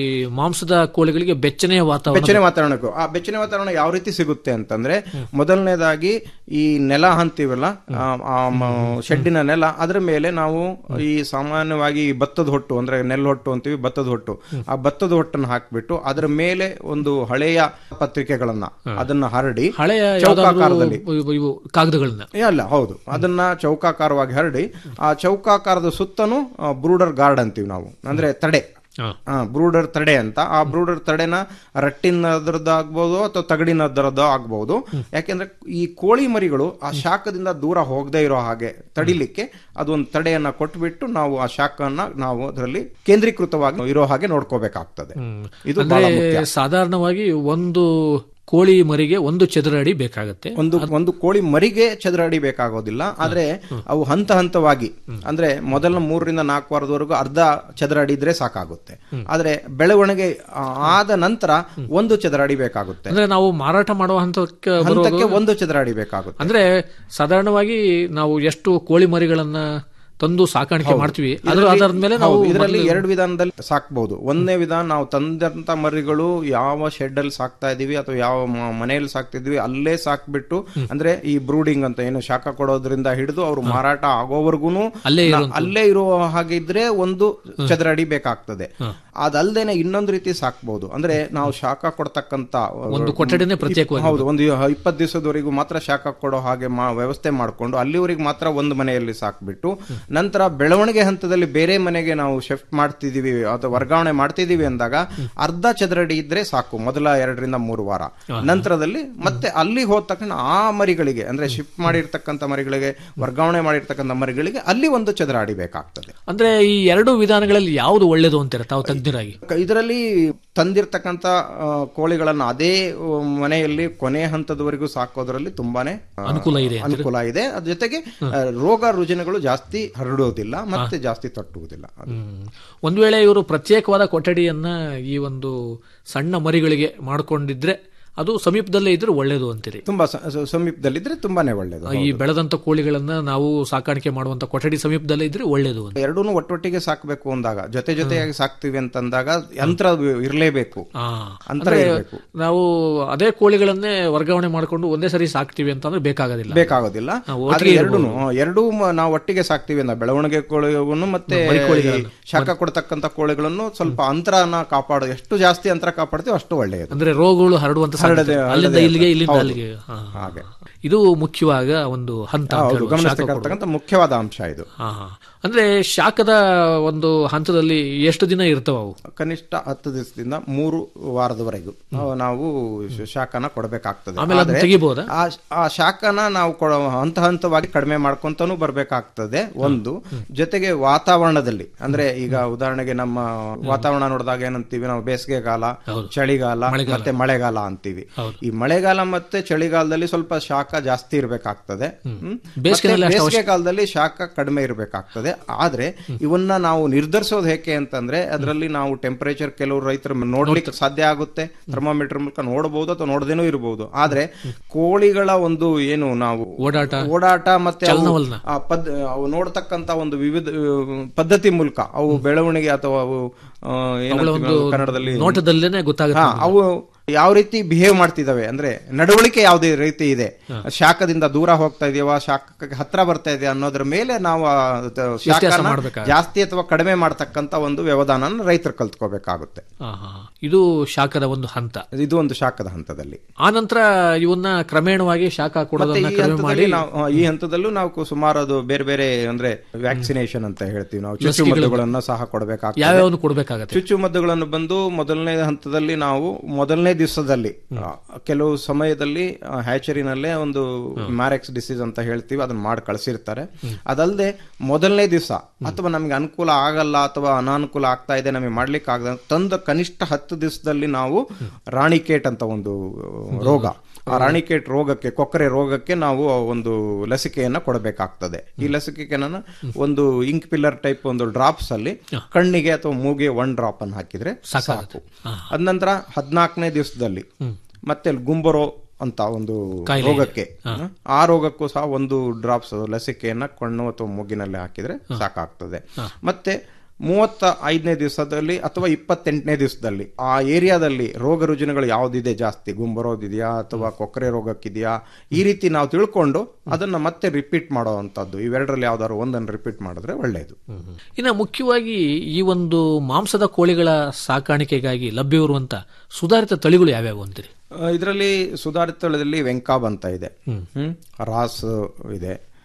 ಮಾಂಸದ ಕೋಳಿಗಳಿಗೆ ಬೆಚ್ಚನೆಯ ವಾತಾವರಣ ಬೆಚ್ಚನೆ ವಾತಾವರಣಕ್ಕೂ ಆ ಬೆಚ್ಚನೆ ವಾತಾವರಣ ಯಾವ ರೀತಿ ಸಿಗುತ್ತೆ ಅಂತಂದ್ರೆ ಮೊದಲನೇದಾಗಿ ಈ ನೆಲ ಅಂತೀವಲ್ಲ ಆ, ಆ ಮ- ಶೆಡ್ಡಿನ ನೆಲ ಅದರ ಮೇಲೆ ನಾವು ಈ ಸಾಮಾನ್ಯವಾಗಿ ಈ ಭತ್ತದ ಹೊಟ್ಟು ಅಂದ್ರೆ ನೆಲ್ ಹೊಟ್ಟು ಅಂತೀವಿ ಭತ್ತದ ಹೊಟ್ಟು ಆ ಭತ್ತದ ಹೊಟ್ಟನ್ನು ಹಾಕ್ಬಿಟ್ಟು ಅದರ ಮೇಲೆ ಒಂದು ಹಳೆಯ ಪತ್ರಿಕೆಗಳನ್ನ ಅದನ್ನ ಹರಡಿ ಹಳೆಯ ಚೌಕಾಕಾರದಲ್ಲಿ ಯಾವ್ದಾದ್ರು ಇವು- ಇವು ಕಾಗದಗಳನ್ನ ಏ, ಅಲ್ಲ ಹೌದು ಅದನ್ನ ಚೌಕಾಕಾರವಾಗಿ ಹರಡಿ ಆ ಚೌಕಾಕಾರದ ಸುತ್ತನೂ ಬ್ರೂಡರ್ ಗಾರ್ಡ್ ಅಂತೀವಿ ನಾವು ಅಂದ್ರೆ ತಡೆ ಹಾ. ಬ್ರೂಡರ್ ತಡೆ ಅಂತ ಆ ಬ್ರೂಡರ್ ತಡೆನ ರಟ್ಟಿನದ್ರದ್ದು ಆಗ್ಬೋದು ಅಥವಾ ತಗಡಿನದ್ರದ್ದು ಆಗ್ಬೋದು ಯಾಕೆಂದ್ರೆ ಈ ಕೋಳಿ ಮರಿಗಳು ಆ ಶಾಖದಿಂದ ದೂರ ಹೋಗದೆ ಇರೋ ಹಾಗೆ ತಡಿಲಿಕ್ಕೆ ಅದೊಂದು ತಡೆಯನ್ನ ಕೊಟ್ಬಿಟ್ಟು ನಾವು ಆ ಶಾಖವನ್ನ ನಾವು ಅದರಲ್ಲಿ ಕೇಂದ್ರೀಕೃತವಾಗಿ ಇರೋ ಹಾಗೆ ನೋಡ್ಕೋಬೇಕಾಗ್ತದೆ ಇದು ಅಂದ್ರೆ ಬಹಳ ಮುಖ್ಯ ಸಾಧಾರಣವಾಗಿ ಒಂದು ಕೋಳಿ ಮರಿಗೆ ಒಂದು ಚದರ ಅಡಿ ಬೇಕಾಗತ್ತೆ ಒಂದು ಒಂದು ಕೋಳಿ ಮರಿಗೆ ಚದರ ಅಡಿ ಬೇಕಾಗೋದಿಲ್ಲ ಆದ್ರೆ ಅವು ಹಂತ ಹಂತವಾಗಿ ಅಂದ್ರೆ ಮೊದಲ ಮೂರರಿಂದ ನಾಲ್ಕು ವಾರದವರೆಗೂ ಅರ್ಧ ಚದರ ಅಡಿ ಇದ್ರೆ ಸಾಕಾಗುತ್ತೆ ಆದ್ರೆ ಬೆಳವಣಿಗೆ ಆ, ಆದ ನಂತರ ಒಂದು ಚದರ ಅಡಿ ಬೇಕಾಗುತ್ತೆ ಅಂದ್ರೆ ನಾವು ಮಾರಾಟ ಮಾಡುವ ಹಂತಕ್ಕೆ ಬರುವಾಗ ಹಂತಕ್ಕೆ ಒಂದು ಚದರ ಅಡಿ ಬೇಕಾಗುತ್ತೆ ಅಂದ್ರೆ ಸಾಧಾರಣವಾಗಿ ನಾವು ಎಷ್ಟು ಕೋಳಿ ಮರಿಗಳನ್ನ ತಂದು ಸಾಕಾಣಿಕೆ ಮಾಡ್ತೀವಿ ಅದ್ರ ಆಧಾರದ ಮೇಲೆ ನಾವು ಇದರಲ್ಲಿ ಎರಡು ವಿಧಾನದಲ್ಲಿ ಸಾಕ್ಬಹುದು ಒಂದನೇ ವಿಧಾನ ನಾವು ತಂದಂತ ಮರಿಗಳು ಯಾವ ಶೆಡ್ ಅಲ್ಲಿ ಸಾಕ್ತಾ ಇದೀವಿ ಅಥವಾ ಯಾವ ಮ- ಮನೆಯಲ್ಲಿ ಸಾಕ್ತಿದ್ವಿ ಅಲ್ಲೇ ಸಾಕ್ಬಿಟ್ಟು ಅಂದ್ರೆ ಈ ಬ್ರೂಡಿಂಗ್ ಅಂತ ಏನು ಶಾಖ ಕೊಡೋದ್ರಿಂದ ಹಿಡಿದು ಅವರು ಮಾರಾಟ ಆಗೋವರೆಗೂ ಅಲ್ಲೇ ಅಲ್ಲೇ ಇರೋ ಹಾಗೆ ಇದ್ರೆ ಒಂದು ಚದರ ಅಡಿ ಬೇಕಾಗ್ತದೆ ಅದಲ್ದೇನೆ ಇನ್ನೊಂದು ರೀತಿ ಸಾಕ್ಬಹುದು ಅಂದ್ರೆ ನಾವು ಶಾಖ ಕೊಡ್ತಕ್ಕಂತ ಒಂದು ಕೊಠಡಿನೇ ಪ್ರತ್ಯೇಕವಾಗಿ ಹೌದು ಒಂದು ಇಪ್ಪತ್ತು ದಿವಸದವರೆಗೂ ಮಾತ್ರ ಶಾಖ ಕೊಡೋ ಹಾಗೆ ಮಾ- ವ್ಯವಸ್ಥೆ ಮಾಡಿಕೊಂಡು ಅಲ್ಲಿವರೆಗೆ ಮಾತ್ರ ಒಂದು ಮನೆಯಲ್ಲಿ ಸಾಕ್ಬಿಟ್ಟು ನಂತರ ಬೆಳವಣಿಗೆ ಹಂತದಲ್ಲಿ ಬೇರೆ ಮನೆಗೆ ನಾವು ಶಿಫ್ಟ್ ಮಾಡ್ತಿದೀವಿ ಅಥವಾ ವರ್ಗಾವಣೆ ಮಾಡ್ತಿದೀವಿ ಅಂದಾಗ ಅರ್ಧ ಚದರಡಿ ಇದ್ರೆ ಸಾಕು ಮೊದಲ ಎರಡರಿಂದ ಮೂರು ವಾರ ನಂತರದಲ್ಲಿ ಮತ್ತೆ ಅಲ್ಲಿ ಹೋದ ತಕ್ಷಣ ಆ ಮರಿಗಳಿಗೆ ಅಂದ್ರೆ ಶಿಫ್ಟ್ ಮಾಡಿರ್ತಕ್ಕಂಥ ಮರಿಗಳಿಗೆ ವರ್ಗಾವಣೆ ಮಾಡಿರ್ತಕ್ಕಂಥ ಮರಿಗಳಿಗೆ ಅಲ್ಲಿ ಒಂದು ಚದರ ಅಡಿ ಬೇಕಾಗ್ತದೆ ಅಂದ್ರೆ ಈ ಎರಡು ವಿಧಾನಗಳಲ್ಲಿ ಯಾವುದು ಒಳ್ಳೇದು ಅಂತೀರ ತಾವು ತಜ್ಞರಾಗಿ ಇದರಲ್ಲಿ ತಂದಿರ್ತಕ್ಕಂಥ ಆ, ಕೋಳಿಗಳನ್ನ ಅದೇ ಆ, ಮನೆಯಲ್ಲಿ ಕೊನೆ ಹಂತದವರೆಗೂ ಸಾಕೋದ್ರಲ್ಲಿ ತುಂಬಾನೇ ಆ, ಅನುಕೂಲ ಇದೆ ಅನುಕೂಲ ಇದೆ ಅದ್ರ ಜೊತೆಗೆ ಆ, ರೋಗ ರುಜಿನಗಳು ಜಾಸ್ತಿ ಹರಡುವುದಿಲ್ಲ ಮತ್ತೆ ಜಾಸ್ತಿ ತಟ್ಟುವುದಿಲ್ಲ ಅದು. ಹ್ಮ್. ಒಂದ್ ವೇಳೆ ಇವರು ಪ್ರತ್ಯೇಕವಾದ ಕೊಠಡಿಯನ್ನ ಈ ಒಂದು ಸಣ್ಣ ಮರಿಗಳಿಗೆ ಮಾಡ್ಕೊಂಡಿದ್ರೆ ಅದು ಸಮೀಪದಲ್ಲೇ ಇದ್ರೆ ಒಳ್ಳೇದು ಅಂತೀರಿ ತುಂಬಾ ಸ- ಸ- ಸಮೀಪದಲ್ಲಿದ್ರೆ ತುಂಬಾನೇ ಒಳ್ಳೇದು ಈ ಬೆಳೆದಂತ ಕೋಳಿಗಳನ್ನ ನಾವು ಸಾಕಾಣಿಕೆ ಮಾಡುವಂತ ಕೊಠಡಿ ಸಮೀಪದಲ್ಲೇ ಇದ್ರೆ ಒಳ್ಳೇದು ಅಂತ ಎರಡೂ ಒಟ್ಟೊಟ್ಟಿಗೆ ಸಾಕ್ಬೇಕು ಅಂದಾಗ ಜೊತೆ ಜೊತೆಯಾಗಿ ಸಾಕ್ತಿವಿ ಅಂತಂದಾಗ ಯಂತ್ರ ಇರಲೇಬೇಕು ಆ, ಅಂತರ ಅಂದ್ರೆ ಇರಬೇಕು ನಾವು ಅದೇ ಕೋಳಿಗಳನ್ನೇ ವರ್ಗಾವಣೆ ಮಾಡಿಕೊಂಡು ಒಂದೇ ಸರಿ ಸಾಕ್ತಿವಿ ಅಂತಂದ್ರೆ ಬೇಕಾಗೋದಿಲ್ಲ ಬೇಕಾಗೋದಿಲ್ಲ ಹಾ, ಆದ್ರೆ ಒಟ್ಟಿಗೆ ಎರಡೂ ಎರಡೂ ಮ- ನಾವು ಒಟ್ಟಿಗೆ ಸಾಕ್ತಿವಿ ಅಂದ ಬೆಳವಣಿಗೆ ಕೋಳಿಗಳನ್ನು ಮತ್ತೆ ಈ ಶಾಖ ಕೊಡ್ತಕ್ಕಂಥ ಕೋಳಿಗಳನ್ನು ಸ್ವಲ್ಪ ಅಂತರನ ಕಾಪಾಡೋ ಎಷ್ಟು ಜಾಸ್ತಿ ಅಂತರ ಕಾಪಾಡ್ತೀವಿ ಅಷ್ಟು ಒಳ್ಳೆಯದು ಅಂದ್ರೆ ರೋಗಗಳು ಹರಡುವಂತ ಸಾಧ್ಯತೆ. ಹರಡದೆ- ಅಲ್ಲಿಂದ ಹರಡದೆ ಇಲ್ಲಿಗೆ ಇಲ್ಲಿಂದ ಹೌದು. ಅಲ್ಲಿಗೆ ಹಾ. ಹಾಗೆ ಇದು ಮುಖ್ಯವಾಗ ಒಂದು ಹಂತ ಅಂತ ಹೌದು ಹೇಳ್ಬೋದು. ಶಾಖ ಕೊಡುವುದು. ಗಮನಿಸತಕ್ಕಂಥ ಮುಖ್ಯವಾದ ಅಂಶ ಇದು ಹಾ ಹಾ. ಅಂದ್ರೆ ಶಾಖದ ಒಂದು ಹಂತದಲ್ಲಿ ಎಷ್ಟು ದಿನ ಇರ್ತಾವ ಅವು ಕನಿಷ್ಠ ಹತ್ತು ದಿವಸದಿಂದ ಮೂರು ವಾರದವರೆಗೂ ನಾವು- ನಾವು ಶ- ಶಾಖನ ಕೊಡಬೇಕಾಗ್ತದೆ ಆಮೇಲೆ ಅದನ್ನ ಆದ್ರೆ ತೆಗಿಬೋದಾ? ಆ ಆ ಶಾಖನ ನಾವು ಕೊಡೋ ಹಂತ ಹಂತವಾಗಿ ಕಡಿಮೆ ಮಾಡ್ಕೊಂತಾನು ಬರ್ಬೇಕಾಗ್ತದೆ ಒಂದು ಜೊತೆಗೆ ವಾತಾವರಣದಲ್ಲಿ ಅಂದ್ರೆ ಈಗ ಉದಾಹರಣೆಗೆ ನಮ್ಮ ವಾತಾವರಣ ನೋಡಿದಾಗ ಏನಂತೀವಿ ನಾವು ಬೇಸಿಗೆ ಕಾಲ ಚಳಿಗಾಲ ಮತ್ತೆ ಮಳೆಗಾಲ ಅಂತೀವಿ ಈ ಮಳೆಗಾಲ ಮತ್ತೆ ಚಳಿಗಾಲದಲ್ಲಿ ಸ್ವಲ್ಪ ಶಾಖ ಜಾಸ್ತಿ ಇರಬೇಕಾಗ್ತದೆ ಬೇಸಿಗೆನಲ್ಲಿ ಅಷ್ಟು ಬೇಸಿಗೆ ಕಾಲದಲ್ಲಿ ಶಾಖ ಕಡಿಮೆ ಇರಬೇಕಾಗ್ತದೆ ಆದ್ರೆ ಇವನ್ನ ನಾವು ನಿರ್ಧರಿಸೋದು ಹೇಗೆ ಅಂತಂದ್ರೆ ಅದರಲ್ಲಿ ನಾವು ಟೆಂಪರೇಚರ್ ಕೆಲವು ರೈತರು ನೋಡ್ಲಿಕ್ಕೆ ಸಾಧ್ಯ ಆಗುತ್ತೆ ಥರ್ಮಾಮೀಟರ್ ಮೂಲಕ ನೋಡಬಹುದು ಅಥವಾ ನೋಡದೇನೂ ಇರಬಹುದು ಆದ್ರೆ ಕೋಳಿಗಳ ಒಂದು ಏನು ನಾವು ಓಡಾಟ ಓಡಾಟ ಮತ್ತೆ ಅವು- ಚಲನವಲನ. ಆ ಪದ್ ಅವು ನೋಡ್ತಕ್ಕಂತ ಒಂದು ವಿವಿಧ ಆ, ಪದ್ಧತಿ ಮೂಲಕ ಅವು ಬೆಳವಣಿಗೆ ಅಥವಾ ಅವು ಆ, ಏನಂತೀವಿ ಒಂದು ನಾವು ಕನ್ನಡದಲ್ಲಿ ನೋಟದಲ್ಲೇನೆ ಗೊತ್ತಾಗುತ್ತೆ ಹಾ ಅವು ಯಾವ ರೀತಿ ಬಿಹೇವ್ ಮಾಡ್ತಿದಾವೆ ಅಂದ್ರೆ ನಡವಳಿಕೆ ಯಾವುದೇ ರೀತಿ ಇದೆ ಶಾಖದಿಂದ ದೂರ ಹೋಗ್ತಾ ಇದೆಯವ ಶಾಖಕ್ಕೆ ಹತ್ರ ಬರ್ತಾ ಇದೆಯಾ ಅನ್ನೋದ್ರ ಮೇಲೆ ನಾವು ಆ ತ- ಶಾಖನ ಮಾಡ್ಬೇಕಾಗುತ್ತೆ. ಜಾಸ್ತಿ ಅಥವಾ ಕಡಿಮೆ ಮಾಡ್ತಕ್ಕಂತ ಒಂದು ವ್ಯವಧಾನ ರೈತರು ಕಲ್ತ್ಕೋಬೇಕಾಗುತ್ತೆ ಹಾ, ಹಾ. ಇದು ಶಾಖದ ಒಂದು ಹಂತ ಇದು ಒಂದು ಶಾಖದ ಹಂತದಲ್ಲಿ ಆ ನಂತರ ಇವನ್ನ ಕ್ರಮೇಣವಾಗಿ ಶಾಖ ಮತ್ತೆ ಕೊಡೋದನ್ನ ಈ ಕಡಿಮೆ ಮಾಡಿ ಹಂತದಲ್ಲಿ ನಾವು ಆ, ಈ ಹಂತದಲ್ಲೂ ನಾವು ಕು- ಸುಮಾರು ಅದು ಬೇರೆ ಬೇರೆ ಅಂದ್ರೆ ವ್ಯಾಕ್ಸಿನೇಷನ್ ಅಂತ ಹೇಳ್ತೀವಿ ನಾವು ಚುಚ್ಚುಮದ್ದುಗಳನ್ನ ಸಹ ಕೊಡಬೇಕಾಗ್ತದೆ ಯಾವ್ಯಾವನು ಕೊಡ್ಬೇಕಾಗತ್ತೆ ಚುಚ್ಚುಮದ್ದುಗಳನ್ನು ಬಂದು ಮೊದಲನೇ ಹಂತದಲ್ಲಿ ನಾವು ಮೊದಲನೇ ದಿವಸದಲ್ಲಿ ಆ, ಕೆಲವು ಸಮಯದಲ್ಲಿ ಆ, ಹ್ಯಾಚರಿನಲ್ಲೇ ಒಂದು ಮ್ಯಾರೆಕ್ಸ್ ಡಿಸೀಸ್ ಅಂತ ಹೇಳ್ತೀವಿ ಅದನ್ನ ಮಾಡಿ ಕಳಿಸಿರ್ತಾರೆ ಅದಲ್ಲದೆ ಮೊದಲನೇ ದಿವಸ ಅಥವಾ ನಮ್ಗೆ ಅನುಕೂಲ ಆಗಲ್ಲ ಅಥವಾ ಅನಾನುಕೂಲ ಆಗ್ತಾ ಇದೆ ನಮಗೆ ಮಾಡ್ಲಿಕ್ಕೆ ಆಗದ ತಂದ ಕನಿಷ್ಠ ಹತ್ತು ದಿವಸದಲ್ಲಿ ನಾವು ರಾಣಿಕೇಟ್ ಅಂತ ಒಂದು ರೋಗ ಆ ರಾಣಿಕೇಟ್ ರೋಗಕ್ಕೆ ಕೊಕ್ಕರೆ ರೋಗಕ್ಕೆ ನಾವು ಒಂದು ಲಸಿಕೆಯನ್ನ ಕೊಡಬೇಕಾಗ್ತದೆ ಈ ಲಸಿಕೆನ ಒಂದು ಇಂಕ್ ಪಿಲ್ಲರ್ ಟೈಪ್ ಒಂದು ಡ್ರಾಪ್ಸ್ ಅಲ್ಲಿ ಕಣ್ಣಿಗೆ ಅಥವಾ ಮೂಗೆ ಒನ್ ಡ್ರಾಪ್ ಅನ್ನು ಹಾಕಿದ್ರೆ ಸಾಕು ಅದ ನಂತರ ಹದಿನಾಲ್ಕನೇ ದಿವಸದಲ್ಲಿ ಮತ್ತೆ ಗುಂಬರೋ ಅಂತ ಒಂದು ರೋಗಕ್ಕೆ ಆ ರೋಗಕ್ಕೂ ಸಹ ಒಂದು ಡ್ರಾಪ್ಸ್ ಲಸಿಕೆಯನ್ನ ಕಣ್ಣು ಅಥವಾ ಮೂಗಿನಲ್ಲಿ ಹಾಕಿದ್ರೆ ಸಾಕಾಗ್ತದೆ ಮತ್ತೆ ಮೂವತ್ತ ಐದನೇ ದಿವಸದಲ್ಲಿ ಅಥವಾ ಇಪ್ಪತ್ತೆಂಟನೇ ದಿವಸದಲ್ಲಿ ಆ ಏರಿಯಾದಲ್ಲಿ ರೋಗ ರುಜಿನಗಳು ಯಾವ್ದಿದೆ ಜಾಸ್ತಿ ಗುಂಬರೋದಿದೆಯಾ ಅಥವಾ ಕೊಕ್ಕರೆ ರೋಗಕ್ಕಿದೆಯಾ ಈ ರೀತಿ ನಾವು ತಿಳ್ಕೊಂಡು ಅದನ್ನ ಮತ್ತೆ ರಿಪೀಟ್ ಮಾಡುವಂತದ್ದು ಇವೆರಡರಲ್ಲಿ ಯಾವ್ದಾದ್ರು ಒಂದನ್ನು ರಿಪೀಟ್ ಮಾಡಿದ್ರೆ ಒಳ್ಳೆಯದು ಇನ್ನು ಮುಖ್ಯವಾಗಿ ಈ ಒಂದು ಮಾಂಸದ ಕೋಳಿಗಳ ಸಾಕಾಣಿಕೆಗಾಗಿ ಲಭ್ಯವಿರುವಂತ ಸುಧಾರಿತ ತಳಿಗಳು ಯಾವ್ಯಾವು ಅಂತೀರಿ ಇದರಲ್ಲಿ ಸುಧಾರಿತ ತಳದಲ್ಲಿ ವೆಂಕಾಬ್ ಅಂತ ಇದೆ ಹ್ಮ್ ರಾಸ್ ಇದೆ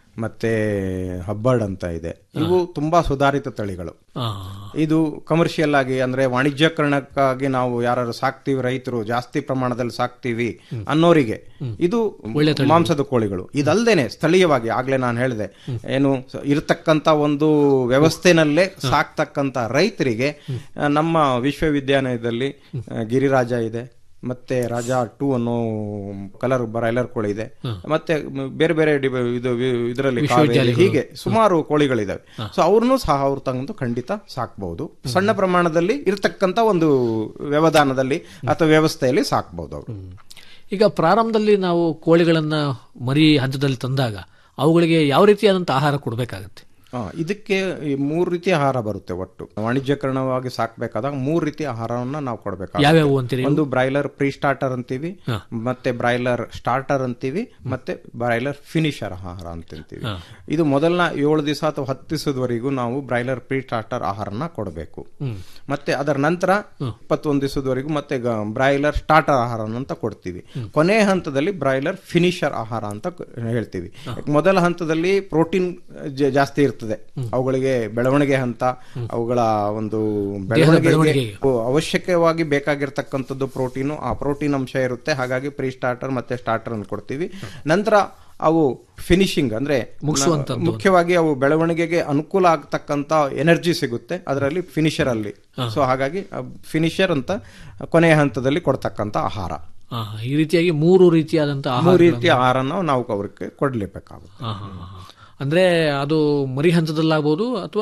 ಮತ್ತೆ ಹಬ್ಬರ್ಡ್ ಅಂತ ಇದೆ ಇವು ತುಂಬಾ ಸುಧಾರಿತ ತಳಿಗಳು ಆ, ಇದು ಕಮರ್ಷಿಯಲ್ ಆಗಿ ಅಂದ್ರೆ ವಾಣಿಜ್ಯಕರಣಕ್ಕಾಗಿ ನಾವು ಯಾರು ಸಾಕ್ತಿವಿ ರೈತರು ಜಾಸ್ತಿ ಪ್ರಮಾಣದಲ್ಲಿ ಸಾಕ್ತಿವಿ ಅನ್ನೋರಿಗೆ ಇದು ಮಾಂಸದ ಕೋಳಿಗಳು ಇದಲ್ದೇನೆ ಸ್ಥಳೀಯವಾಗಿ ಆಗ್ಲೇ ನಾನು ಹೇಳಿದೆ ಏನು ಸ- ಇರತಕ್ಕಂತ ಒಂದು ವ್ಯವಸ್ಥೆನಲ್ಲೇ ಸಾಕ್ತಕ್ಕಂತ ರೈತರಿಗೆ ಆ, ನಮ್ಮ ವಿಶ್ವವಿದ್ಯಾಲಯದಲ್ಲಿ ಆ, ಗಿರಿರಾಜ ಇದೆ ಮತ್ತೆ ರಾಜಾ ಟೂ ಅನ್ನೋ ಕಲರ್ ಬ್ರಾಯ್ಲರ್ ಕೋಳಿ ಇದೆ ಮತ್ತೆ ಮ್, ಬೇರೆ ಬೇರೆ ಡಿಬ- ಇದು ಇದರಲ್ಲಿ ಹೀಗೆ ಸುಮಾರು ಕೋಳಿಗಳಿದಾವೆ ಸೊ ಅವ್ರನ್ನೂ ಸಹ ಅವ್ರು ತಂದು ಖಂಡಿತ ಸಾಕ್ಬಹುದು ಸಣ್ಣ ಪ್ರಮಾಣದಲ್ಲಿ ಇರತಕ್ಕಂತ ಒಂದು ವ್ಯವಧಾನದಲ್ಲಿ ಅಥವಾ ವ್ಯವಸ್ಥೆಯಲ್ಲಿ ಸಾಕ್ಬಹುದು ಅವರು ಈಗ ಪ್ರಾರಂಭದಲ್ಲಿ ನಾವು ಕೋಳಿಗಳನ್ನ ಮರಿ ಹಂತದಲ್ಲಿ ತಂದಾಗ ಅವುಗಳಿಗೆ ಯಾವ ರೀತಿಯಾದಂಥ ಆಹಾರ ಕೊಡಬೇಕಾಗತ್ತೆ ಆ, ಇದಕ್ಕೆ ಈ ಮೂರು ರೀತಿಯ ಆಹಾರ ಬರುತ್ತೆ ಒಟ್ಟು ವಾಣಿಜ್ಯಕರಣವಾಗಿ ಸಾಕ್ಬೇಕಾದಾಗ ಮೂರು ರೀತಿಯ ಆಹಾರವನ್ನ ನಾವು ಕೊಡಬೇಕು ಯಾವ್ಯಾವು ಅಂತೀರಿ ಒಂದು ಬ್ರಾಯ್ಲರ್ ಪ್ರೀ ಸ್ಟಾರ್ಟರ್ ಅಂತೀವಿ ಮತ್ತೆ ಬ್ರಾಯ್ಲರ್ ಸ್ಟಾರ್ಟರ್ ಅಂತೀವಿ ಮತ್ತೆ ಬ್ರಾಯ್ಲರ್ ಫಿನಿಶರ್ ಆಹಾರ ಅಂತೀವಿ ಇದು ಮೊದಲನ ಏಳು ದಿವಸ ಅಥವಾ ಹತ್ತು ದಿವಸದವರೆಗೂ ನಾವು ಬ್ರಾಯ್ಲರ್ ಪ್ರೀ ಸ್ಟಾರ್ಟರ್ ಆಹಾರನ ಕೊಡಬೇಕು ಮತ್ತೆ ಅದರ ನಂತರ ಇಪ್ಪತ್ತೊಂದು ದಿವಸದವರೆಗೂ ಮತ್ತೆ ಬ್ರಾಯ್ಲರ್ ಸ್ಟಾರ್ಟರ್ ಆಹಾರ ಅಂತ ಕೊಡ್ತೀವಿ ಕೊನೆ ಹಂತದಲ್ಲಿ ಬ್ರಾಯ್ಲರ್ ಫಿನಿಶರ್ ಆಹಾರ ಅಂತ ಕ- ಹೇಳ್ತೀವಿ ಮೊದಲ ಹಂತದಲ್ಲಿ ಪ್ರೋಟೀನ್ ಜಾಸ್ತಿ ಇರ್ತದೆ ಅವುಗಳಿಗೆ ಬೆಳವಣಿಗೆ ಹಂತ ಅವುಗಳ ಒಂದು ಬೆಳವಣಿಗೆಗೆ ಬೆಳವಣಿಗೆಗೆ. ಓ, ಅವಶ್ಯಕವಾಗಿ ಬೇಕಾಗಿರ್ತಕ್ಕಂಥದ್ದು ಪ್ರೋಟೀನು ಆ ಪ್ರೋಟೀನ್ ಅಂಶ ಇರುತ್ತೆ ಹಾಗಾಗಿ ಪ್ರೀ ಸ್ಟಾರ್ಟರ್ ಮತ್ತೆ ಸ್ಟಾರ್ಟರ್ ಅನ್ನು ಕೊಡ್ತೀವಿ ನಂತರ ಅವು ಫಿನಿಶಿಂಗ್ ಅಂದ್ರೆ ನ- ಮುಖ್ಯವಾಗಿ ಅವು ಬೆಳವಣಿಗೆಗೆ ಅನುಕೂಲ ಆಗ್ತಕ್ಕಂತ ಎನರ್ಜಿ ಸಿಗುತ್ತೆ ಅದರಲ್ಲಿ ಫಿನಿಶರ್ ಅಲ್ಲಿ ಸೊ ಹಾಗಾಗಿ ಫಿನಿಶರ್ ಅಂತ ಕೊನೆಯ ಹಂತದಲ್ಲಿ ಕೊಡ್ತಕ್ಕಂತ ಆಹಾರ ಆ, ಈ ರೀತಿಯಾಗಿ ಮೂರು ರೀತಿಯಾದಂಥ ಆಹಾರ ಮೂರು ರೀತಿಯ ಆಹಾರನ ನಾವು ಅವ್ರಿಗೆ ಕೊಡ್ಲೇಬೇಕಾಗುತ್ತೆ ಆ, ಹಾ, ಹಾ, ಹಾ. ಅಂದ್ರೆ ಅದು ಮರಿ ಹಂತದಲ್ಲಾಗ್ಬೋದು ಅಥವಾ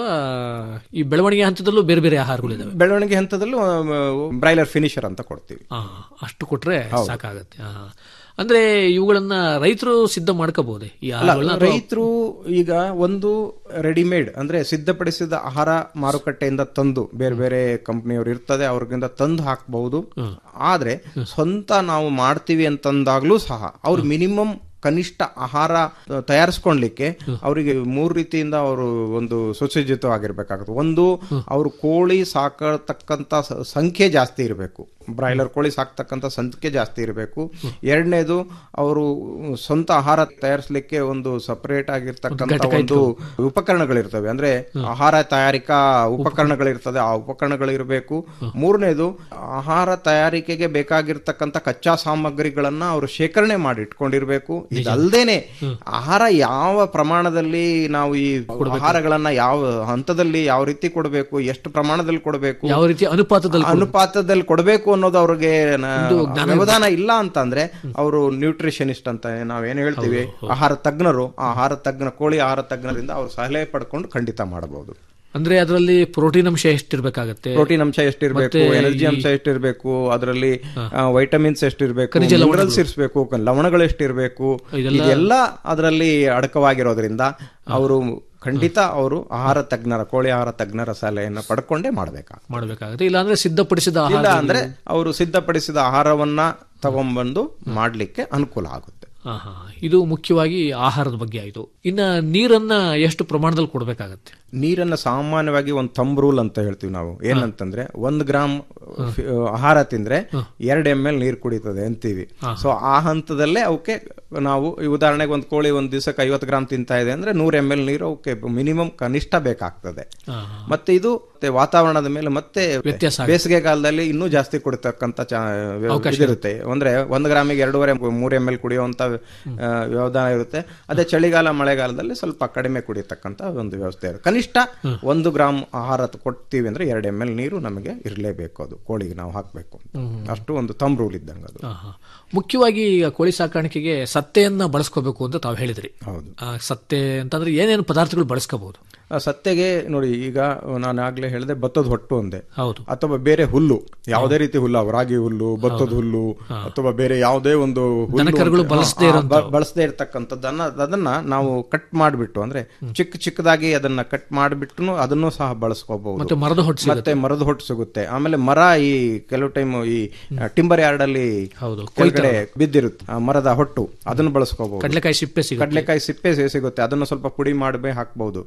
ಈ ಬೆಳವಣಿಗೆ ಹಂತದಲ್ಲೂ ಬೇರೆ ಬೇರೆ ಆಹಾರಗಳಿದಾವೆ ಬೆಳವಣಿಗೆ ಹಂತದಲ್ಲೂ ಬ್ರೈಲರ್ ಫಿನಿಶರ್ ಅಂತ ಕೊಡ್ತೀವಿ ಆ, ಅಷ್ಟು ಕೊಟ್ರೆ ಸಾಕಾಗತ್ತೆ ಆ. ಅಂದ್ರೆ ಇವುಗಳನ್ನ ರೈತರು ಸಿದ್ಧ ಮಾಡ್ಕೋಬಹುದೇ ಈ ಆಹಾರಗಳನ್ನ ಅಥವಾ- ರೈತರು ಈಗ ಒಂದು ರೆಡಿಮೇಡ್ ಅಂದ್ರೆ ಸಿದ್ಧಪಡಿಸಿದ ಆಹಾರ ಮಾರುಕಟ್ಟೆಯಿಂದ ತಂದು ಬೇರೆ ಬೇರೆ ಕಂಪನಿಯವರು ಇರ್ತದೆ ಅವ್ರಿಗಿಂದ ತಂದು ಹಾಕಬಹುದು ಆದ್ರೆ ಸ್ವಂತ ನಾವು ಮಾಡ್ತೀವಿ ಅಂತಂದಾಗ್ಲೂ ಸಹ ಅವ್ರು ಮಿನಿಮಮ್ ಕನಿಷ್ಠ ಆಹಾರ ತಯಾರಿಸ್ಕೊಳ್ಲಿಕ್ಕೆ ಅವರಿಗೆ ಮೂರು ರೀತಿಯಿಂದ ಅವರು ಒಂದು ಸುಸಜ್ಜಿತವಾಗಿರ್ಬೇಕಾಗುತ್ತೆ ಒಂದು ಅವರು ಕೋಳಿ ಸಾಕತಕ್ಕಂತ ಸ- ಸಂಖ್ಯೆ ಜಾಸ್ತಿ ಇರಬೇಕು ಬ್ರಾಯ್ಲರ್ ಕೋಳಿ ಸಾಕ್ತಕ್ಕಂತ ಸಂಖ್ಯೆ ಜಾಸ್ತಿ ಇರಬೇಕು ಎರಡನೇದು ಅವರು ಸ್ವಂತ ಆಹಾರ ತಯಾರಿಸಲಿಕ್ಕೆ ಒಂದು ಸಪರೇಟ್ ಆಗಿರ್ತಕ್ಕಂಥ ಒಂದು ಉಪಕರಣಗಳಿರ್ತವೆ ಅಂದ್ರೆ ಆಹಾರ ತಯಾರಿಕಾ ಉಪಕರಣಗಳಿರ್ತದೆ ಆ ಉಪಕರಣಗಳು ಇರಬೇಕು ಮೂರನೇದು ಆಹಾರ ತಯಾರಿಕೆಗೆ ಬೇಕಾಗಿರ್ತಕ್ಕಂಥ ಕಚ್ಚಾ ಸಾಮಗ್ರಿಗಳನ್ನ ಅವರು ಶೇಖರಣೆ ಮಾಡಿ ಇಟ್ಕೊಂಡಿರ್ಬೇಕು ಇದಲ್ದೇನೆ ಆಹಾರ ಯಾವ ಪ್ರಮಾಣದಲ್ಲಿ ನಾವು ಈ ಆಹಾರಗಳನ್ನ ಯಾವ ಹಂತದಲ್ಲಿ ಯಾವ ರೀತಿ ಕೊಡಬೇಕು ಎಷ್ಟು ಪ್ರಮಾಣದಲ್ಲಿ ಕೊಡಬೇಕು ಯಾವ ರೀತಿ ಅನುಪಾತದಲ್ಲಿ ಅನುಪಾತದಲ್ಲಿ ಕೊಡಬೇಕು ಅನ್ನೋದು ಅವ್ರಿಗೆ ನ- ವ್ಯವಧಾನ ಇಲ್ಲ ಅಂತಂದ್ರೆ ಅವರು ನ್ಯೂಟ್ರಿಷನಿಸ್ಟ್ ಅಂತ ನಾವೇನ್ ಹೇಳ್ತೀವಿ ಆಹಾರ ತಜ್ಞರು ಆ ಆಹಾರ ತಜ್ಞ ಕೋಳಿ ಆಹಾರ ತಜ್ಞರಿಂದ ಅವ್ರು ಸಲಹೆ ಪಡ್ಕೊಂಡು ಖಂಡಿತ ಮಾಡಬಹುದು ಅಂದ್ರೆ ಅದರಲ್ಲಿ ಪ್ರೋಟೀನ್ ಅಂಶ ಎಷ್ಟಿರ್ಬೇಕಾಗತ್ತೆ ಪ್ರೋಟೀನ್ ಅಂಶ ಎಷ್ಟಿರ್ಬೇಕು ಎನರ್ಜಿ ಅಂಶ ಎಷ್ಟಿರ್ಬೇಕು ಅದರಲ್ಲಿ ವೈಟಮಿನ್ಸ್ ಎಷ್ಟಿರ್ಬೇಕು ಮಿನರಲ್ಸ್ ಇರ್ಬೇಕು ಕ- ಲವಣಗಳು ಎಷ್ಟಿರ್ಬೇಕು ಇದೆಲ್ಲ ಅದರಲ್ಲಿ ಅಡಕವಾಗಿರೋದ್ರಿಂದ ಅವರು ಖಂಡಿತ ಅವರು ಆಹಾರ ತಜ್ಞರ ಕೋಳಿ ಆಹಾರ ತಜ್ಞರ ಸಲಹೆಯನ್ನು ಪಡ್ಕೊಂಡೇ ಮಾಡ್ಬೇಕಾ ಮಾಡಬೇಕಾಗುತ್ತೆ ಇಲ್ಲಾಂದ್ರೆ ಸಿದ್ಧಪಡಿಸಿದ ಆಹಾರ ಇಲ್ಲ ಅಂದ್ರೆ ಅವರು ಸಿದ್ಧಪಡಿಸಿದ ಆಹಾರವನ್ನ ತಗೊಂಡ್ಬಂದು ಮಾಡ್ಲಿಕ್ಕೆ ಅನುಕೂಲ ಆಗುತ್ತೆ ಹಾ, ಹಾ. ಇದು ಮುಖ್ಯವಾಗಿ ಆಹಾರದ ಬಗ್ಗೆ ಆಯ್ತು ಇನ್ನ ನೀರನ್ನ ಎಷ್ಟು ಪ್ರಮಾಣದಲ್ಲಿ ಕೊಡಬೇಕಾಗತ್ತೆ ನೀರನ್ನ ಸಾಮಾನ್ಯವಾಗಿ ಒಂದು ಥಂಬ್ ರೂಲ್ ಅಂತ ಹೇಳ್ತೀವಿ ನಾವು ಏನಂತಂದ್ರೆ ಒಂದ್ ಗ್ರಾಮ್ ಫಿ- ಆಹಾರ ತಿಂದ್ರೆ ಎರಡ್ ಎಮ್ ಎಲ್ ನೀರು ಕುಡಿತದೆ ಅಂತೀವಿ ಸೊ ಆ ಹಂತದಲ್ಲೇ ಅವಕ್ಕೆ ನಾವು ಈ ಉದಾಹರಣೆಗೆ ಒಂದು ಕೋಳಿ ಒಂದ್ ದಿವಸಕ್ಕೆ ಐವತ್ತು ಗ್ರಾಮ್ ತಿಂತಾ ಇದೆ ಅಂದ್ರೆ ನೂರ್ ಎಮ್ ಎಲ್ ನೀರು ಅವಕ್ಕೆ ಮಿನಿಮಮ್ ಕನಿಷ್ಠ ಬೇಕಾಗ್ತದೆ ಮತ್ತೆ ಇದು ಮತ್ತೆ ವಾತಾವರಣದ ಮೇಲೆ ಮತ್ತೆ ವ್ಯತ್ಯಾಸ ಬೇಸಿಗೆ ಕಾಲದಲ್ಲಿ ಇನ್ನೂ ಜಾಸ್ತಿ ಕುಡಿತಕ್ಕಂತ ಚಾ- ಇದಿರುತ್ತೆ ಅಂದ್ರೆ ಒಂದ್ ಗ್ರಾಮಿಗೆ ಎರಡೂವರೆ ಮೂರ್ ಎಮ್ ಎಲ್ ಕುಡಿಯುವಂತ ಆ, ವ್ಯವಧಾನ ಇರುತ್ತೆ ಅದೇ ಚಳಿಗಾಲ ಮಳೆಗಾಲದಲ್ಲಿ ಸ್ವಲ್ಪ ಕಡಿಮೆ ಕುಡಿಯತಕ್ಕಂತ ಒಂದು ವ್ಯವಸ್ಥೆ ಇರುತ್ತೆ ಕನಿಷ್ಠ ಒಂದು ಗ್ರಾಮ್ ಆಹಾರ ತ- ಕೊಡ್ತೀವಿ ಅಂದ್ರೆ ಎರಡು ಎಮ್ ಎಲ್ ನೀರು ನಮಗೆ ಇರಲೇಬೇಕು ಅದು ಕೋಳಿಗೆ ನಾವು ಹಾಕಬೇಕು ಅಷ್ಟು ಒಂದು ತಮ್ ರೂಲ್ ಇದ್ದಂಗೆ ಅದು ಹಾ, ಹಾ. ಮುಖ್ಯವಾಗಿ ಈಗ ಕೋಳಿ ಸಾಕಾಣಿಕೆಗೆ ಸತ್ತೆಯನ್ನ ಬಳಸ್ಕೋಬೇಕು ಅಂತ ತಾವು ಹೇಳಿದ್ರಿ ಹೌದು ಆ, ಸತ್ತೆ ಅಂತಂದ್ರೆ ಏನೇನು ಪದಾರ್ಥಗಳು ಬಳಸ್ಕೋಬಹುದು ಆ ಸತ್ತೆಗೆ ನೋಡಿ ಈಗ ನಾನು ಆಗ್ಲೇ ಹೇಳಿದೆ ಭತ್ತದ ಹೊಟ್ಟು ಒಂದೇ ಹೌದು ಅಥವಾ ಬೇರೆ ಹುಲ್ಲು ಯಾವುದೇ ರೀತಿ ಹುಲ್ಲು ರಾಗಿ ಹುಲ್ಲು ಭತ್ತದ ಹುಲ್ಲು ಅಥವಾ ಬೇರೆ ಯಾವುದೇ ಒಂದು ಹುಲ್ಲು ದನಕರುಗಳು ಹಾ, ಬಳಸದೇ ಹಾ, ಬ- ಬಳಸದೇ ಇರತಕ್ಕಂಥದ್ದನ್ನ ಅದನ್ನ ನಾವು ಕಟ್ ಮಾಡಿಬಿಟ್ಟು ಅಂದ್ರೆ ಚಿಕ್ಕ ಚಿಕ್ಕದಾಗಿ ಅದನ್ನ ಕಟ್ ಮಾಡಿಬಿಟ್ಟು ಅದನ್ನು ಸಹ ಬಳಸ್ಕೋಬಹುದು ಮತ್ತೆ ಮರದ ಹೊಟ್ಟು ಮತ್ತೆ ಮರದ ಹೊಟ್ಟು ಸಿಗುತ್ತೆ ಆಮೇಲೆ ಮರ ಈ ಕೆಲವು ಟೈಮ್ ಈ ಟಿಂಬರ್ ಯಾರ್ಡ್ ಅಲ್ಲಿ ಹೌದು ಕೆಳಗಡೆ ಬಿದ್ದಿರುತ್ತೆ ಆ ಮರದ ಹೊಟ್ಟು ಅದನ್ನು ಬಳಸ್ಕೋಬಹುದು ಕಡಲೆಕಾಯಿ ಸಿಪ್ಪೆ ಸಿಗುತ್ತೆ ಕಡಲೆಕಾಯಿ ಸಿಪ್ಪೆ ಸಿ- ಸಿಗುತ್ತೆ ಅದನ್ನು ಸ್ವಲ್ಪ ಪುಡಿ ಮಾಡಿ ಹಾಕ್ಬಹುದು ಮತ್ತೆ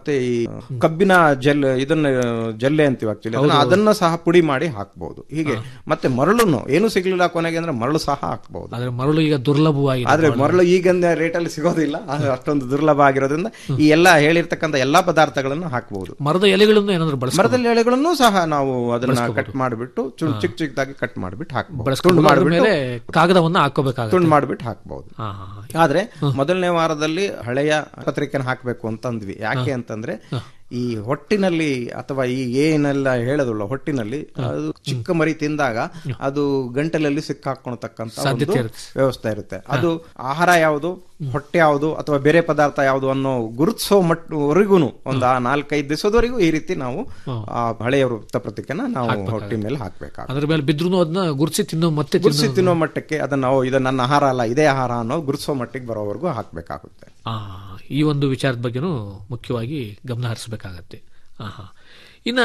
ಮತ್ತೆ ಈ ಕಬ್ಬಿನ ಜೆಲ್ ಇದನ್ನ ಜಲ್ಲೆ ಅಂತೀವಿ ಆಕ್ಚುಲಿ ಅದನ್ನ ಸಹ ಪುಡಿ ಮಾಡಿ ಹಾಕ್ಬಹುದು ಹೀಗೆ ಮತ್ತೆ ಮರಳುನು ಏನು ಸಿಗ್ಲಿಲ್ಲ ಕೊನೆಗೆ ಅಂದ್ರೆ ಮರಳು ಸಹ ಹಾಕ್ಬಹುದು ಆದ್ರೆ ಮರಳು ಈಗ ದುರ್ಲಭವಾಗಿದೆ ಆದ್ರೆ ಮರಳು ಈಗಿನ ರೇಟಲ್ಲಿ ಸಿಗೋದಿಲ್ಲ ಅದು ಅಷ್ಟೊಂದು ದುರ್ಲಭ ಆಗಿರೋದ್ರಿಂದ ಈ ಎಲ್ಲಾ ಹೇಳಿರ್ತಕ್ಕಂಥ ಎಲ್ಲಾ ಪದಾರ್ಥಗಳನ್ನು ಹಾಕಬಹುದು ಮರದ ಎಲೆಗಳನ್ನು ಏನಾದ್ರು ಬಳಸ ಮರದಲ್ಲಿ ಎಳೆಗಳನ್ನು ಸಹ ನಾವು ಅದನ್ನ ಕಟ್ ಮಾಡಿಬಿಟ್ಟು ಚು- ಚಿಕ್ಕ ಚಿಕ್ಕದಾಗಿ ಕಟ್ ಮಾಡಿಬಿಟ್ಟು ಹಾಕ್ಬಹುದು ತುಂಡು ಬಳಸ್ಕೊಂಡು ಅದ್ರ ಮಾಡಿಬಿಟ್ಟು ಮೇಲೆ ಕಾಗದವನ್ನ ಹಾಕೋಬೇಕಾಗುತ್ತೆ ತುಂಡು ಮಾಡಿಬಿಟ್ಟು ಹಾಕ್ಬಹುದು ಹಾ ಹಾ ಹಾ. ಆದ್ರೆ ಮೊದಲನೇ ವಾರದಲ್ಲಿ ಹಳೆಯ ಪತ್ರಿಕೆನ ಹಾಕ್ಬೇಕು ಅಂತ ಅಂದ್ವಿ ಯಾಕೆ ಅಂತಂದ್ರೆ ಈ ಹೊಟ್ಟಿನಲ್ಲಿ ಅಥವಾ ಈ ಏನೆಲ್ಲ ಹೇಳೋದಿಲ್ಲ ಹೊಟ್ಟಿನಲ್ಲಿ ಅದು ಚಿಕ್ಕ ಮರಿ ತಿಂದಾಗ ಅದು ಗಂಟಲಲ್ಲಿ ಸಿಕ್ಕಾಕೊಳ್ತಕ್ಕಂತ ಒಂದು ಸಾಧ್ಯತೆ ಇರುತ್ತೆ. ವ್ಯವಸ್ಥೆ ಇರುತ್ತೆ ಅದು ಆಹಾರ ಯಾವುದು ಹೊಟ್ಟೆ ಯಾವುದು ಅಥವಾ ಬೇರೆ ಪದಾರ್ಥ ಯಾವುದು ಅನ್ನೋ ಗುರುತಿಸೋ ಮಟ್ಟವರೆಗೂ ಒಂದು ಆ ನಾಲ್ಕೈದು ದಿವಸದವರೆಗೂ ಈ ರೀತಿ ನಾವು ಆ ಹಳೆಯ ವೃತ್ತಪತ್ರಿಕೆನ ನಾವು ಹೊಟ್ಟೆ ಮೇಲೆ ಹಾಕ್ಬೇಕಾಗುತ್ತೆ ಅದ್ರ ಮೇಲೆ ಬಿದ್ರು ಅದನ್ನ ಗುರುಸಿ ತಿನ್ನೋ ಮತ್ತೆ ತಿನ್ನೋ- ಗುರುಸಿ ತಿನ್ನೋ ಮಟ್ಟಕ್ಕೆ ಅದನ್ನ ಓ, ಇದು ನನ್ನ ಆಹಾರ ಅಲ್ಲ ಇದೇ ಆಹಾರ ಅನ್ನೋ ಗುರುತಿಸೋ ಮಟ್ಟಿಗೆ ಬರೋವರೆಗೂ ಹಾಕ್ಬೇಕಾಗುತ್ತೆ ಆ, ಈ ಒಂದು ವಿಚಾರದ ಬಗ್ಗೆನೂ ಮುಖ್ಯವಾಗಿ ಗಮನ ಹರಿಸಬೇಕಾಗತ್ತೆ ಹಾ ಇನ್ನ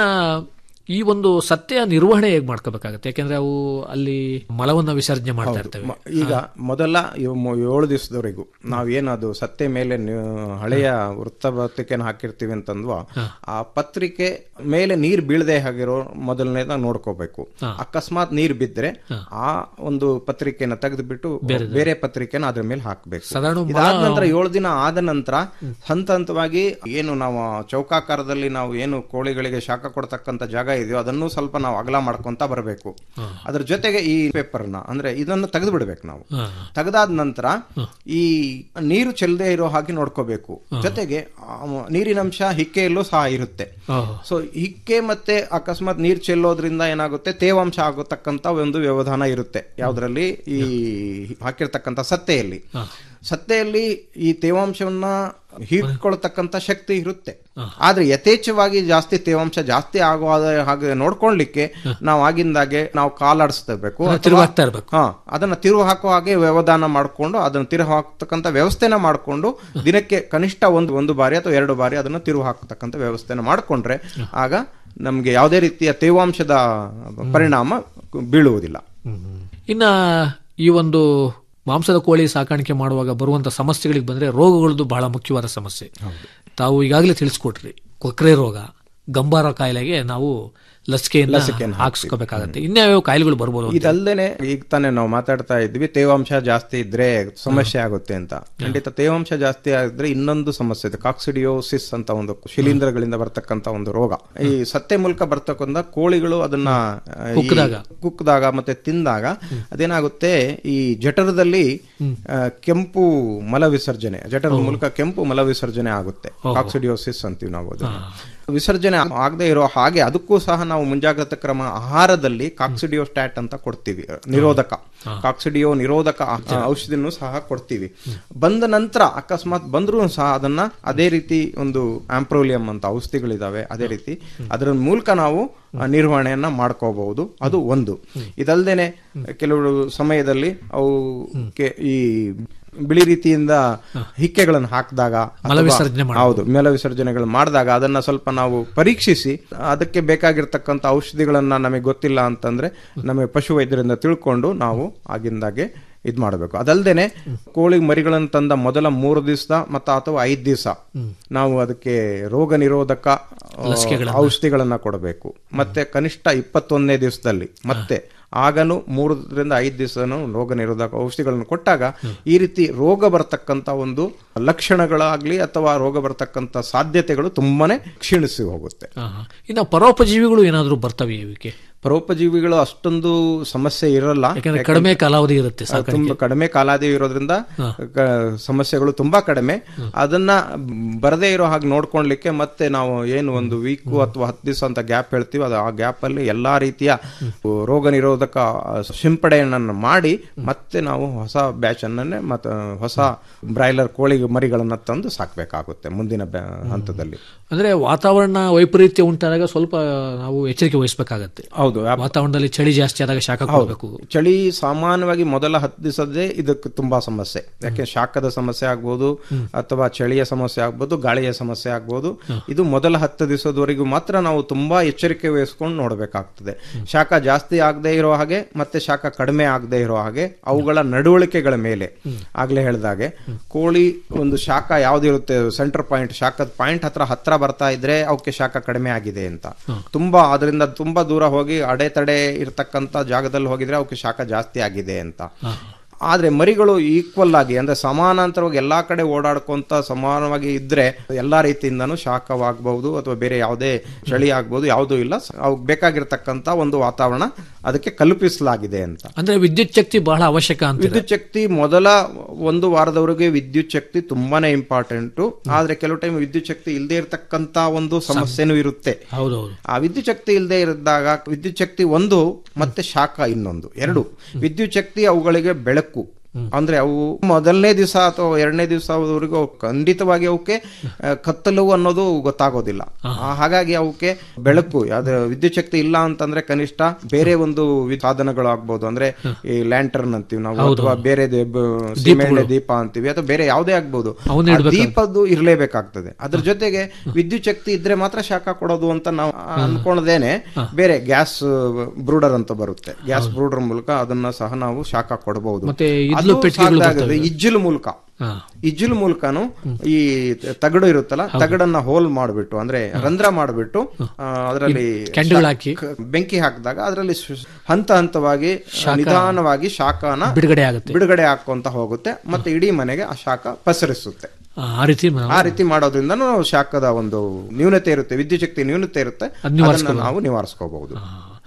ಈ ಒಂದು ಸತ್ಯ ನಿರ್ವಹಣೆ ಹೇಗೆ ಮಾಡ್ಕೋಬೇಕಾಗತ್ತೆ ಯಾಕೆಂದ್ರೆ ಅವು ಅಲ್ಲಿ ಮಲವನ್ನ ವಿಸರ್ಜನೆ ಮಾಡ್ತಾ ಇರ್ತವೆ ಮ- ಈಗ ಮೊದಲ ಇವ್ ಮೊ- ಏಳು ದಿವಸದವರೆಗೂ ನಾವೇನು ಅದು ಸತ್ತೆ ಮೇಲೆ ನಿ- ಹಳೆಯ ವೃತ್ತಪತ್ರಿಕೆನ ಹಾಕಿರ್ತೀವಿ ಅಂತಂದ್ವ ಆ ಪತ್ರಿಕೆ ಮೇಲೆ ನೀರ್ ಬೀಳದೆ ಆಗಿರೋ ಮೊದಲನೇದ ನೋಡ್ಕೋಬೇಕು ಅಕಸ್ಮಾತ್ ನೀರ್ ಬಿದ್ರೆ ಆ ಒಂದು ಪತ್ರಿಕೆನ ತೆಗೆದುಬಿಟ್ಟು ಬೇರೆ ಪತ್ರಿಕೆನ ಅದ್ರ ಮೇಲೆ ಹಾಕ್ಬೇಕು ಸಾಧಾರಣ ಇದಾದ ನಂತರ ಏಳು ದಿನ ಆದ ನಂತರ ಹಂತ ಹಂತವಾಗಿ ಏನು ನಾವು ಚೌಕಾಕಾರದಲ್ಲಿ ನಾವು ಏನು ಕೋಳಿಗಳಿಗೆ ಶಾಖ ಕೊಡ್ತಕ್ಕಂಥ ಜಾಗ ಇದೆಯೋ ಅದನ್ನು ಸ್ವಲ್ಪ ನಾವು ಅಗಲ ಮಾಡ್ಕೊಂತ ಬರಬೇಕು ಅದ್ರ ಜೊತೆಗೆ ಈ ಪೇಪರ್ನ ಅಂದ್ರೆ ಇದನ್ನು ತೆಗೆದು ಬಿಡ್ಬೇಕು ನಾವು ಹಾ. ತೆಗೆದಾದ ನಂತರ ಈ ನೀರು ಚೆಲ್ಲದೆ ಇರೋ ಹಾಗೆ ನೋಡ್ಕೋಬೇಕು ಜೊತೆಗೆ ಆ, ನೀರಿನಂಶ ಹಿಕ್ಕೆಯಲ್ಲೂ ಸಹ ಇರುತ್ತೆ ಓಹೋ. ಸೊ ಹಿಕ್ಕೆ ಮತ್ತೆ ಅಕಸ್ಮಾತ್ ನೀರ್ ಚೆಲ್ಲೋದ್ರಿಂದ ಏನಾಗುತ್ತೆ ತೇವಾಂಶ ಆಗತಕ್ಕಂತ ಒಂದು ವ್ಯವಧಾನ ಇರುತ್ತೆ ಯಾವ್ದ್ರಲ್ಲಿ ಈ ಹಾಕಿರ್ತಕ್ಕಂಥ ಸತ್ತೆಯಲ್ಲಿ ಸತ್ತೆಯಲ್ಲಿ ಈ ತೇವಾಂಶವನ್ನ ಹೀರ್ಕೊಳ್ತಕ್ಕಂಥ ಶಕ್ತಿ ಇರುತ್ತೆ ಆದ್ರೆ ಯಥೇಚ್ಛವಾಗಿ ಜಾಸ್ತಿ ತೇವಾಂಶ ಜಾಸ್ತಿ ಆಗೋ ಹಾಗೆ ನೋಡ್ಕೊಳ್ಲಿಕ್ಕೆ ನಾವು ಆಗಿಂದಾಗೆ ನಾವು ಕಾಲಾಡಿಸ್ತಿರ್ಬೇಕು ಅಥವಾ- ತಿರುವಾಗ್ತಾ ಇರ್ಬೇಕು. ಹಾ ಅದನ್ನ ತಿರುವು ಹಾಕುವ ಹಾಗೆ ವ್ಯವಧಾನ ಮಾಡಿಕೊಂಡು ಅದನ್ನ ತಿರುವು ಹಾಕ್ತಕ್ಕಂಥ ವ್ಯವಸ್ಥೆನ ಮಾಡಿಕೊಂಡು ದಿನಕ್ಕೆ ಕನಿಷ್ಠ ಒಂದು ಒಂದು ಬಾರಿ ಅಥವಾ ಎರಡು ಬಾರಿ ಅದನ್ನ ತಿರುವು ಹಾಕ್ತಕ್ಕಂಥ ವ್ಯವಸ್ಥೆನ ಮಾಡಿಕೊಂಡ್ರೆ ಆಗ ನಮ್ಗೆ ಯಾವುದೇ ರೀತಿಯ ತೇವಾಂಶದ ಪರಿಣಾಮ ಬೀಳುವುದಿಲ್ಲ ಇನ್ನ ಈ ಒಂದು ಮಾಂಸದ ಕೋಳಿ ಸಾಕಾಣಿಕೆ ಮಾಡುವಾಗ ಬರುವಂತ ಸಮಸ್ಯೆಗಳಿಗೆ ಬಂದ್ರೆ ರೋಗಗಳದ್ದು ಬಹಳ ಮುಖ್ಯವಾದ ಸಮಸ್ಯೆ ತಾವು ಈಗಾಗಲೇ ತಿಳಿಸ್ಕೊಟ್ರಿ ಕೊಕ್ರೆ ರೋಗ ಗಂಬಾರ ಕಾಯಿಲೆಗೆ ನಾವು ಲಸಿಕೆಯನ್ನು ಹಾಕಿಸ್ಕೋಬೇಕಾಗತ್ತೆ ಇನ್ಯಾವ್ಯಾವ ಕಾಯಿಲೆಗಳು ಬರ್ಬೋದು ಅಂತ? ಇದಲ್ದೇನೆ ಈಗ ತಾನೇ ನಾವು ಮಾತಾಡ್ತಾ ಇದ್ವಿ ತೇವಾಂಶ ಜಾಸ್ತಿ ಇದ್ರೆ ಸಮಸ್ಯೆ ಆಗುತ್ತೆ ಅಂತ ಖಂಡಿತ ತೇವಾಂಶ ಜಾಸ್ತಿ ಆದ್ರೆ ಇನ್ನೊಂದು ಸಮಸ್ಯೆ ಇದೆ ಕಾಕ್ಸಿಡಿಯೋಸಿಸ್ ಅಂತ ಒಂದು ಶಿಲೀಂಧ್ರಗಳಿಂದ ಬರ್ತಕ್ಕಂತ ಒಂದು ರೋಗ ಈ ಸತ್ತೆ ಮೂಲಕ ಬರ್ತಕ್ಕಂಥ ಕೋಳಿಗಳು ಅದನ್ನ ಆ, ಈ ಕುಕ್ಕಿದಾಗ. ಕುಕ್ಕಿದಾಗ ಮತ್ತೆ ತಿಂದಾಗ ಅದೇನಾಗುತ್ತೆ ಈ ಜಠರದಲ್ಲಿ ಆ, ಕೆಂಪು ಮಲ ವಿಸರ್ಜನೆ ಜಠರದ ಮೂಲಕ ಕೆಂಪು ಮಲ ವಿಸರ್ಜನೆ ಆಗುತ್ತೆ ಕಾಕ್ಸಿಡಿಯೋಸಿಸ್ ಅಂತೀವಿ ನಾವು ಅದನ್ನ ವಿಸರ್ಜನೆ ಆಗದೆ ಇರೋ ಹಾಗೆ ಅದಕ್ಕೂ ಸಹ ನಾವು ಮುಂಜಾಗ್ರತಾ ಕ್ರಮ ಆಹಾರದಲ್ಲಿ ಕಾಕ್ಸಿಡಿಯೋ ಸ್ಟ್ಯಾಟ್ ಅಂತ ಕೊಡ್ತೀವಿ ನಿರೋಧಕ ಕಾಕ್ಸಿಡಿಯೋ ನಿರೋಧಕ ಆ, ಔಷಧಿನೂ ಸಹ ಕೊಡ್ತೀವಿ ಬಂದ ನಂತರ ಅಕಸ್ಮಾತ್ ಬಂದ್ರೂ ಸಹ ಅದನ್ನ ಅದೇ ರೀತಿ ಒಂದು ಆಂಪ್ರೋಲಿಯಂ ಅಂತ ಔಷಧಿಗಳಿದಾವೆ ಅದೇ ರೀತಿ ಅದರ ಮೂಲಕ ನಾವು ಆ, ನಿರ್ವಹಣೆಯನ್ನ ಮಾಡ್ಕೋಬಹುದು ಅದು ಒಂದು ಇದಲ್ದೇನೆ ಕೆಲವು ಸಮಯದಲ್ಲಿ ಅವು ಕೆ- ಈ ಬಿಳಿ ರೀತಿಯಿಂದ ಹಿಕ್ಕೆಗಳನ್ನು ಹಾಕಿದಾಗ ಮಲ ವಿಸರ್ಜನೆ ಮಾಡ್ಬೋದು. ಹೌದು ಮೇಲ ವಿಸರ್ಜನೆಗಳು ಮಾಡಿದಾಗ ಅದನ್ನ ಸ್ವಲ್ಪ ನಾವು ಪರೀಕ್ಷಿಸಿ ಅದಕ್ಕೆ ಬೇಕಾಗಿರ್ತಕ್ಕಂಥ ಔಷಧಿಗಳನ್ನ ನಮಗೆ ಗೊತ್ತಿಲ್ಲ ಅಂತಂದ್ರೆ ನಮಗೆ ಪಶು ವೈದ್ಯರಿಂದ ತಿಳ್ಕೊಂಡು ನಾವು ಆಗಿಂದಾಗೆ ಇದ್ ಮಾಡಬೇಕು ಅದಲ್ದೇನೆ ಕೋಳಿ ಮರಿಗಳನ್ನು ತಂದ ಮೊದಲ ಮೂರು ದಿವಸ ಮತ್ತ ಅಥವಾ ಐದ್ ದಿವಸ ನಾವು ಅದಕ್ಕೆ ರೋಗ ನಿರೋಧಕ ಆ, ಔಷಧಿಗಳನ್ನ ಕೊಡಬೇಕು ಮತ್ತೆ ಕನಿಷ್ಠ ಇಪ್ಪತ್ತೊಂದನೇ ದಿವಸದಲ್ಲಿ ಮತ್ತೆ ಆಗನು ಮೂರರಿಂದ ಐದು ದಿವಸನು ರೋಗ ನಿರೋಧಕ ಔಷಧಿಗಳನ್ನು ಕೊಟ್ಟಾಗ ಈ ರೀತಿ ರೋಗ ಬರತಕ್ಕಂತ ಒಂದು ಲಕ್ಷಣಗಳಾಗ್ಲಿ ಅಥವಾ ರೋಗ ಬರತಕ್ಕಂತ ಸಾಧ್ಯತೆಗಳು ತುಂಬಾನೇ ಕ್ಷೀಣಿಸಿ ಹೋಗುತ್ತೆ ಆಹಾ. ಇನ್ನ ಪರೋಪಜೀವಿಗಳು ಏನಾದ್ರೂ ಬರ್ತವೆ ಇವಕ್ಕೆ ಪರೋಪಜೀವಿಗಳು ಅಷ್ಟೊಂದು ಸಮಸ್ಯೆ ಇರಲ್ಲ ಯಾಕಂದ್ರೆ ಕಡಿಮೆ ಕಾಲಾವಧಿ ಇರುತ್ತೆ ಅದು ಸಾಕಾಣಿಕೆ ತುಂಬಾ ಕಡಿಮೆ ಕಾಲಾವಧಿ ಇರೋದ್ರಿಂದ ಕ- ಸಮಸ್ಯೆಗಳು ತುಂಬಾ ಕಡಿಮೆ ಅದನ್ನ ಬರದೇ ಇರೋ ಹಾಗೆ ನೋಡ್ಕೊಳ್ಲಿಕ್ಕೆ ಮತ್ತೆ ನಾವು ಏನು ಒಂದು ವೀಕ್ ಅಥವಾ ಹತ್ತು ದಿವಸ ಅಂತ ಗ್ಯಾಪ್ ಹೇಳ್ತೀವಿ ಅದು ಆ ಗ್ಯಾಪ್ ಅಲ್ಲಿ ಎಲ್ಲಾ ರೀತಿಯ ರೋಗ ನಿರೋಧಕ ಸಿಂಪಡಣೆಯನ್ನು ಮಾಡಿ ಮತ್ತೆ ನಾವು ಹೊಸ ಬ್ಯಾಚ್ ಅನ್ನೇ ಮತ್ತೆ ಹೊಸ ಬ್ರಾಯ್ಲರ್ ಕೋಳಿ ಮರಿಗಳನ್ನ ತಂದು ಸಾಕ್ಬೇಕಾಗುತ್ತೆ ಮುಂದಿನ ಬ್ಯಾ- ಹಂತದಲ್ಲಿ ಅಂದ್ರೆ ವಾತಾವರಣ ವೈಪರೀತ್ಯ ಉಂಟಾದಾಗ ಸ್ವಲ್ಪ ನಾವು ಎಚ್ಚರಿಕೆ ವಹಿಸಬೇಕಾಗತ್ತೆ ಹೌದು ಹೌದು ವ್ಯಾಪ್- ವಾತಾವರಣದಲ್ಲಿ ಚಳಿ ಜಾಸ್ತಿ ಆದಾಗ ಶಾಖ ಕೊಡಬೇಕು ಚಳಿ ಸಾಮಾನ್ಯವಾಗಿ ಮೊದಲ ಹತ್ತು ದಿವಸದೇ ಇದಕ್ಕೆ ತುಂಬಾ ಸಮಸ್ಯೆ ಯಾಕೆ ಶಾಖದ ಸಮಸ್ಯೆ ಆಗ್ಬೋದು ಅಥವಾ ಚಳಿಯ ಸಮಸ್ಯೆ ಆಗ್ಬೋದು ಗಾಳಿಯ ಸಮಸ್ಯೆ ಆಗ್ಬೋದು ಇದು ಮೊದಲ ಹತ್ತು ದಿವಸದವರೆಗೂ ಮಾತ್ರ ನಾವು ತುಂಬಾ ಎಚ್ಚರಿಕೆ ವಹಿಸ್ಕೊಂಡು ನೋಡಬೇಕಾಗ್ತದೆ ಶಾಖ ಜಾಸ್ತಿ ಆಗದೆ ಇರೋ ಹಾಗೆ ಮತ್ತೆ ಶಾಖ ಕಡಿಮೆ ಆಗದೆ ಇರೋ ಹಾಗೆ ಅವುಗಳ ನಡವಳಿಕೆಗಳ ಮೇಲೆ ಆಗ್ಲೇ ಹೇಳ್ದಾಗೆ ಕೋಳಿ ಒಂದು ಶಾಖ ಯಾವ್ದಿರುತ್ತೆ ಸೆಂಟರ್ ಪಾಯಿಂಟ್ ಶಾಖದ ಪಾಯಿಂಟ್ ಹತ್ರ ಹತ್ರ ಬರ್ತಾ ಇದ್ರೆ ಅವಕ್ಕೆ ಶಾಖ ಕಡಿಮೆ ಆಗಿದೆ ಅಂತ ತುಂಬಾ ಅದರಿಂದ ತುಂಬಾ ದೂರ ಹೋಗಿ ಅಡೆತಡೆ ಇರತಕ್ಕಂತ ಜಾಗದಲ್ಲಿ ಹೋಗಿದ್ರೆ ಅವಕ್ಕೆ ಶಾಖ ಜಾಸ್ತಿ ಆಗಿದೆ ಅಂತ ಆದ್ರೆ ಮರಿಗಳು ಈಕ್ವಲ್ ಆಗಿ ಅಂದ್ರೆ ಸಮಾನಾಂತರವಾಗಿ ಎಲ್ಲಾ ಕಡೆ ಓಡಾಡ್ಕೊಂತ ಸಮಾನವಾಗಿ ಇದ್ರೆ ಎಲ್ಲಾ ರೀತಿಯಿಂದನೂ ಶಾಖವಾಗಬಹುದು ಅಥವಾ ಬೇರೆ ಯಾವುದೇ ಚಳಿ ಆಗ್ಬಹುದು ಯಾವುದೂ ಇಲ್ಲ ಅವ್ಕ್ ಬೇಕಾಗಿರ್ತಕ್ಕಂತ ಒಂದು ವಾತಾವರಣ ಅದಕ್ಕೆ ಕಲ್ಪಿಸಲಾಗಿದೆ ಅಂತ ಅಂದ್ರೆ ವಿದ್ಯುತ್ ಶಕ್ತಿ ಬಹಳ ಅವಶ್ಯಕ ಅಂತ ವಿದ್ಯುತ್ ಶಕ್ತಿ ಮೊದಲ ಒಂದು ವಾರದವರೆಗೆ ವಿದ್ಯುತ್ ಶಕ್ತಿ ತುಂಬಾನೇ ಇಂಪಾರ್ಟೆಂಟ್ ಆದ್ರೆ ಕೆಲವು ಟೈಮ್ ವಿದ್ಯುತ್ ಶಕ್ತಿ ಇಲ್ಲದೆ ಇರತಕ್ಕಂತ ಒಂದು ಸಮಸ್ಯೆನೂ ಇರುತ್ತೆ ಹೌದೌದು ಆ ವಿದ್ಯುತ್ ಶಕ್ತಿ ಇಲ್ಲದೆ ಇದ್ದಾಗ ವಿದ್ಯುತ್ ಶಕ್ತಿ ಒಂದು ಮತ್ತೆ ಶಾಖ ಇನ್ನೊಂದು ಎರಡು ವಿದ್ಯುತ್ ಶಕ್ತಿ ಅವುಗಳಿಗೆ ಬೆಳಕು ಅಂದ್ರೆ ಅವು ಮೊದಲನೇ ದಿವಸ ಅಥವಾ ಎರಡನೇ ದಿವಸವರೆಗೂ ಖಂಡಿತವಾಗಿ ಅವಕ್ಕೆ ಆ, ಕತ್ತಲು ಅನ್ನೋದು ಗೊತ್ತಾಗೋದಿಲ್ಲ ಆ, ಹಾಗಾಗಿ ಅವಕ್ಕೆ ಬೆಳಕು ಯಾವ್ದು ವಿದ್ಯುತ್ ಶಕ್ತಿ ಇಲ್ಲ ಅಂತಂದ್ರೆ ಕನಿಷ್ಠ ಬೇರೆ ಒಂದು ವಿ- ಸಾಧನಗಳು ಆಗ್ಬೋದು ಅಂದ್ರೆ ಈ ಲ್ಯಾಂಟರ್ನ್ ಅಂತೀವಿ ನಾವು ಅಥವಾ ಬೇರೆ ದೇ- ಬ- ಸೀಮೆಎಣ್ಣೆ ದೀಪ ಅಂತೀವಿ ಅಥವಾ ಬೇರೆ ಯಾವುದೇ ಆಗ್ಬೋದು ಅವನ್ನ ಆ ದೀಪದ್ದು ಇರ್ಲೇಬೇಕಾಗ್ತದೆ ಅದ್ರ ಜೊತೆಗೆ ವಿದ್ಯುತ್ ಶಕ್ತಿ ಇದ್ರೆ ಮಾತ್ರ ಶಾಖ ಕೊಡೋದು ಅಂತ ನಾವು ಅನ್ಕೊಳ್ಳದೇನೆ ಬೇರೆ ಗ್ಯಾಸ್ ಬ್ರೂಡರ್ ಅಂತ ಬರುತ್ತೆ ಗ್ಯಾಸ್ ಬ್ರೂಡರ್ ಮೂಲಕ ಅದನ್ನ ಸಹ ನಾವು ಶಾಖ ಕೊಡಬಹುದು ಮತ್ತೆ ಇದ್ಲು ಪೆಟ್ಟಿಗೆಗಳು ಬರ್ತವೆ. ಇಜ್ಜಿಲ್ ಮೂಲಕ ಹಾ. ಇಜ್ಜಿಲ್ ಮೂಲಕನು ಈ ತಗಡು ಇರುತ್ತಲ್ಲ ತಗಡನ್ನ ಹೋಲ್ ಮಾಡಿಬಿಟ್ಟು ಅಂದ್ರೆ ರಂಧ್ರ ಮಾಡಿಬಿಟ್ಟು ಅದರಲ್ಲಿ ಕೆಂಡುಗಳು ಹಾಕಿ ಬೆಂಕಿ ಹಾಕಿದಾಗ ಅದರಲ್ಲಿ ಹಂತ ಹಂತವಾಗಿ ನಿಧಾನವಾಗಿ ಶಾಖನ ಬಿಡುಗಡೆ ಆಗುತ್ತೆ ಬಿಡುಗಡೆ ಹಾಕೊಂತ ಹೋಗುತ್ತೆ ಮತ್ತೆ ಇಡೀ ಮನೆಗೆ ಆ ಶಾಖ ಪಸರಿಸುತ್ತೆ ಆ, ಆ ರೀತಿ ನಾವು ಆ ರೀತಿ ಮಾಡೋದ್ರಿಂದ ನಾವು ಶಾಖದ ಒಂದು ನ್ಯೂನತೆ ಇರುತ್ತೆ ವಿದ್ಯುತ್ ಶಕ್ತಿ ನ್ಯೂನತೆ ಇರುತ್ತೆ ಅದನ್ನ ನಾವು ನಿವಾರಿಸ್ಕೋಬಹುದು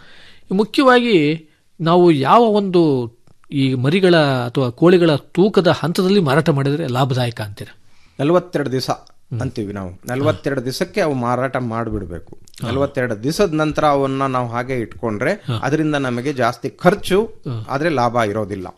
ಮುಖ್ಯವಾಗಿ ನಾವು ಯಾವ ಒಂದು ಈ ಮರಿಗಳ ಅಥವಾ ಕೋಳಿಗಳ ತೂಕದ ಹಂತದಲ್ಲಿ ಮಾರಾಟ ಮಾಡಿದ್ರೆ ಲಾಭದಾಯಕ ಅಂತೀರ ನಲವತ್ತೆರಡು ದಿವಸ ಅಂತೀವಿ ನಾವು ನಲವತ್ತೆರಡು ದಿವಸಕ್ಕೆ ಅವು ಮಾರಾಟ ಮಾಡಿಬಿಡ್ಬೇಕು ನಲವತ್ತೆರಡು ದಿವಸದ ನಂತರ ಅವನ್ನ ನಾವು ಹಾಗೆ ಇಟ್ಕೊಂಡ್ರೆ ಅದರಿಂದ ನಮಗೆ ಜಾಸ್ತಿ ಖರ್ಚು ಆದ್ರೆ ಲಾಭ ಇರೋದಿಲ್ಲ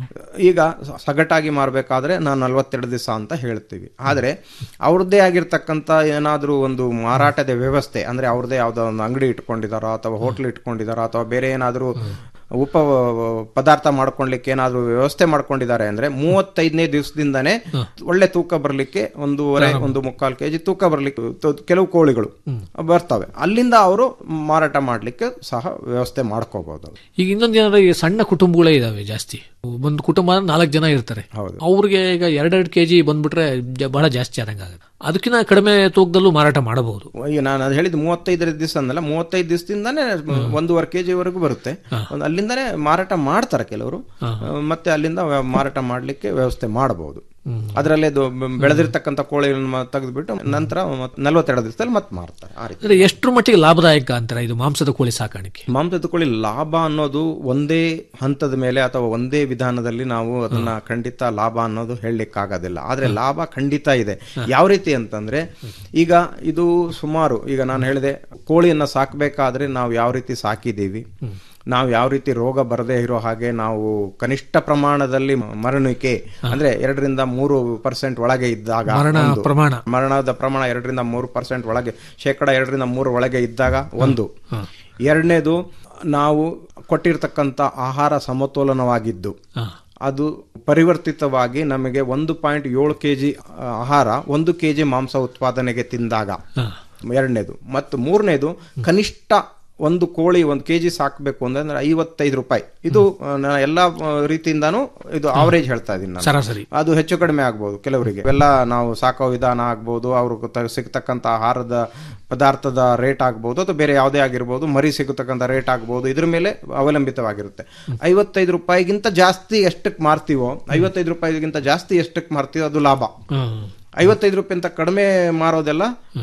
ಈಗ ಸ- ಸಗಟಾಗಿ ಮಾರಬೇಕಾದ್ರೆ ನಾವು ನಲವತ್ತೆರಡು ದಿವಸ ಅಂತ ಹೇಳ್ತೀವಿ ಆದ್ರೆ ಅವ್ರದ್ದೇ ಆಗಿರ್ತಕ್ಕಂಥ ಏನಾದ್ರೂ ಒಂದು ಮಾರಾಟದ ವ್ಯವಸ್ಥೆ ಅಂದ್ರೆ ಅವ್ರದ್ದೇ ಯಾವ್ದೋ ಒಂದು ಅಂಗಡಿ ಇಟ್ಕೊಂಡಿದಾರೋ ಅಥವಾ ಹೋಟ್ಲ್ ಇಟ್ಕೊಂಡಿದಾರೋ ಅಥವಾ ಬೇರೆ ಏನಾದ್ರೂ ಉಪ ಪದಾರ್ಥ ಮಾಡ್ಕೊಳ್ಲಿಕ್ಕೆ ಏನಾದ್ರೂ ವ್ಯವಸ್ಥೆ ಮಾಡ್ಕೊಂಡಿದ್ದಾರೆ ಅಂದ್ರೆ ಮೂವತ್ತೈದನೇ ದಿವಸದಿಂದಾನೇ ಒಳ್ಳೆ ತೂಕ ಬರ್ಲಿಕ್ಕೆ ಒಂದೂವರೆ ಒಂದು ಮುಕ್ಕಾಲು ಕೆಜಿ ತೂಕ ಬರ್ಲಿಕ್ಕೆ ತ- ಕೆಲವು ಕೋಳಿಗಳು ಬರ್ತವೆ ಅಲ್ಲಿಂದ ಅವರು ಮಾರಾಟ ಮಾಡ್ಲಿಕ್ಕೆ ಸಹ ವ್ಯವಸ್ಥೆ ಮಾಡ್ಕೋಬಹುದು ಈಗ ಇನ್ನೊಂದು ಏನಾದ್ರೆ ಈ ಸಣ್ಣ ಕುಟುಂಬಗಳೇ ಇದಾವೆ ಜಾಸ್ತಿ ಒಂದು ಕುಟುಂಬ ನಾಲ್ಕು ಜನ ಇರ್ತಾರೆ ಹೌದು. ಅವ್ರಿಗೆ ಈಗ ಎರಡೆರಡು ಕೆಜಿ ಬಂದ್ಬಿಟ್ರೆ ಜ- ಬಹಳ ಜಾಸ್ತಿ ಆದಂಗೆ ಆಗುತ್ತೆ ಅದಕ್ಕಿಂತ ಕಡಿಮೆ ತೂಕದಲ್ಲೂ ಮಾರಾಟ ಮಾಡಬಹುದು ಈಗ ನಾನು ಅದು ಹೇಳಿದ ಮೂವತ್ತೈದರ ದಿವಸ ಅಂದಲ್ಲ ಮೂವತ್ತೈದು ದಿವಸದಿಂದಾನೇ ಒಂದೂವರೆ ಕೆಜಿ ವರೆಗೂ ಬರುತ್ತೆ ಒಂದು ಅಲ್ಲಿಂದಾನೇ ಮಾರಾಟ ಮಾಡ್ತಾರೆ ಕೆಲವರು ಮತ್ತೆ ಅಲ್ಲಿಂದ ವ್ಯ- ಮಾರಾಟ ಮಾಡ್ಲಿಕ್ಕೆ ವ್ಯವಸ್ಥೆ ಮಾಡಬಹುದು ಅದರಲ್ಲೇ ಅದು ಬೆ- ಬೆಳೆದಿರ್ತಕ್ಕಂಥ ಕೋಳಿಗಳನ್ನ ತೆಗೆದುಬಿಟ್ಟು ನಂತರ ಮತ್ತ್ ನಲವತ್ತೆರಡು ದಿವಸದಲ್ಲಿ ಮತ್ತೆ ಮಾರ್ತಾರೆ ಆ ರೀತಿ ಅಂದ್ರೆ ಎಷ್ಟರ ಮಟ್ಟಿಗೆ ಲಾಭದಾಯಕ ಅಂತಾರೆ ಇದು ಮಾಂಸದ ಕೋಳಿ ಸಾಕಾಣಿಕೆ ಮಾಂಸದ ಕೋಳಿ ಲಾಭ ಅನ್ನೋದು ಒಂದೇ ಹಂತದ ಮೇಲೆ ಅಥವಾ ಒಂದೇ ವಿಧಾನದಲ್ಲಿ ನಾವು ಅದನ್ನ ಖಂಡಿತ ಲಾಭ ಅನ್ನೋದು ಹೇಳಲಿಕ್ಕಾಗೋದಿಲ್ಲ ಆದ್ರೆ ಲಾಭ ಖಂಡಿತ ಇದೆ ಯಾವ ರೀತಿ ಅಂತಂದ್ರೆ ಈಗ ಇದು ಸುಮಾರು ಈಗ ನಾನು ಹೇಳಿದೆ ಕೋಳಿಯನ್ನ ಸಾಕಬೇಕಾದ್ರೆ ನಾವು ಯಾವ ರೀತಿ ಸಾಕಿದ್ದೀವಿ ನಾವು ಯಾವ ರೀತಿ ರೋಗ ಬರದೇ ಇರೋ ಹಾಗೆ ನಾವು ಕನಿಷ್ಠ ಪ್ರಮಾಣದಲ್ಲಿ ಮರಣುವಿಕೆ ಅಂದ್ರೆ ಎರಡರಿಂದ ಮೂರು ಪರ್ಸೆಂಟ್ ಒಳಗೆ ಇದ್ದಾಗ ಮರಣ ಒಂದು. ಪ್ರಮಾಣ. ಮರಣದ ಪ್ರಮಾಣ ಎರಡರಿಂದ ಮೂರು ಪರ್ಸೆಂಟ್ ಒಳಗೆ ಶೇಕಡ ಎರಡರಿಂದ ಮೂರು ಒಳಗೆ ಇದ್ದಾಗ ಒಂದು ಎರಡನೇದು ನಾವು ಕೊಟ್ಟಿರ್ತಕ್ಕಂಥ ಆಹಾರ ಸಮತೋಲನವಾಗಿದ್ದು ಅದು ಪರಿವರ್ತಿತವಾಗಿ ನಮಗೆ ಒಂದು ಪಾಯಿಂಟ್ ಏಳು ಕೆ ಜಿ ಆಹಾರ ಒಂದು ಕೆ ಜಿ ಮಾಂಸ ಉತ್ಪಾದನೆಗೆ ತಿಂದಾಗ ಎರಡನೇದು ಮತ್ತು ಮೂರನೇದು ಕನಿಷ್ಠ ಒಂದು ಕೋಳಿ ಒಂದು ಕೆ ಜಿ ಸಾಕಬೇಕು ಅಂದ್ರೆ ಐವತ್ತೈದು ರೂಪಾಯಿ ಇದು ಆ, ನಾ ಎಲ್ಲ ಆ, ರೀತಿಯಿಂದಾನು ಇದು ಆವರೇಜ್ ಹೇಳ್ತಾ ಇದ್ದೀನಿ ನಾನು ಸರಾಸರಿ ಅದು ಹೆಚ್ಚು ಕಡಿಮೆ ಆಗ್ಬೋದು ಕೆಲವರಿಗೆ ಎಲ್ಲ ನಾವು ಸಾಕೋ ವಿಧಾನ ಆಗ್ಬೋದು ಅವ್ರಿಗೆ ತ- ಸಿಗ್ತಕ್ಕಂಥ ಆಹಾರದ ಪದಾರ್ಥದ ರೇಟ್ ಆಗ್ಬೋದು ಅಥವಾ ಬೇರೆ ಯಾವುದೇ ಆಗಿರ್ಬೋದು ಮರಿ ಸಿಗತಕ್ಕಂಥ ರೇಟ್ ಆಗ್ಬೋದು ಇದ್ರ ಮೇಲೆ ಅವಲಂಬಿತವಾಗಿರುತ್ತೆ ಐವತ್ತೈದು ರೂಪಾಯಿಗಿಂತ ಜಾಸ್ತಿ ಎಷ್ಟಕ್ಕೆ ಮಾರ್ತೀವೋ ಐವತ್ತೈದು ರೂಪಾಯಿಗಿಂತ ಜಾಸ್ತಿ ಎಷ್ಟಕ್ಕೆ ಮಾರ್ತೀವೋ ಅದು ಲಾಭ ಐವತ್ತೈದು ರೂಪಾಯಿ ಅಂತ ಕಡಿಮೆ ಮಾರೋದೆಲ್ಲ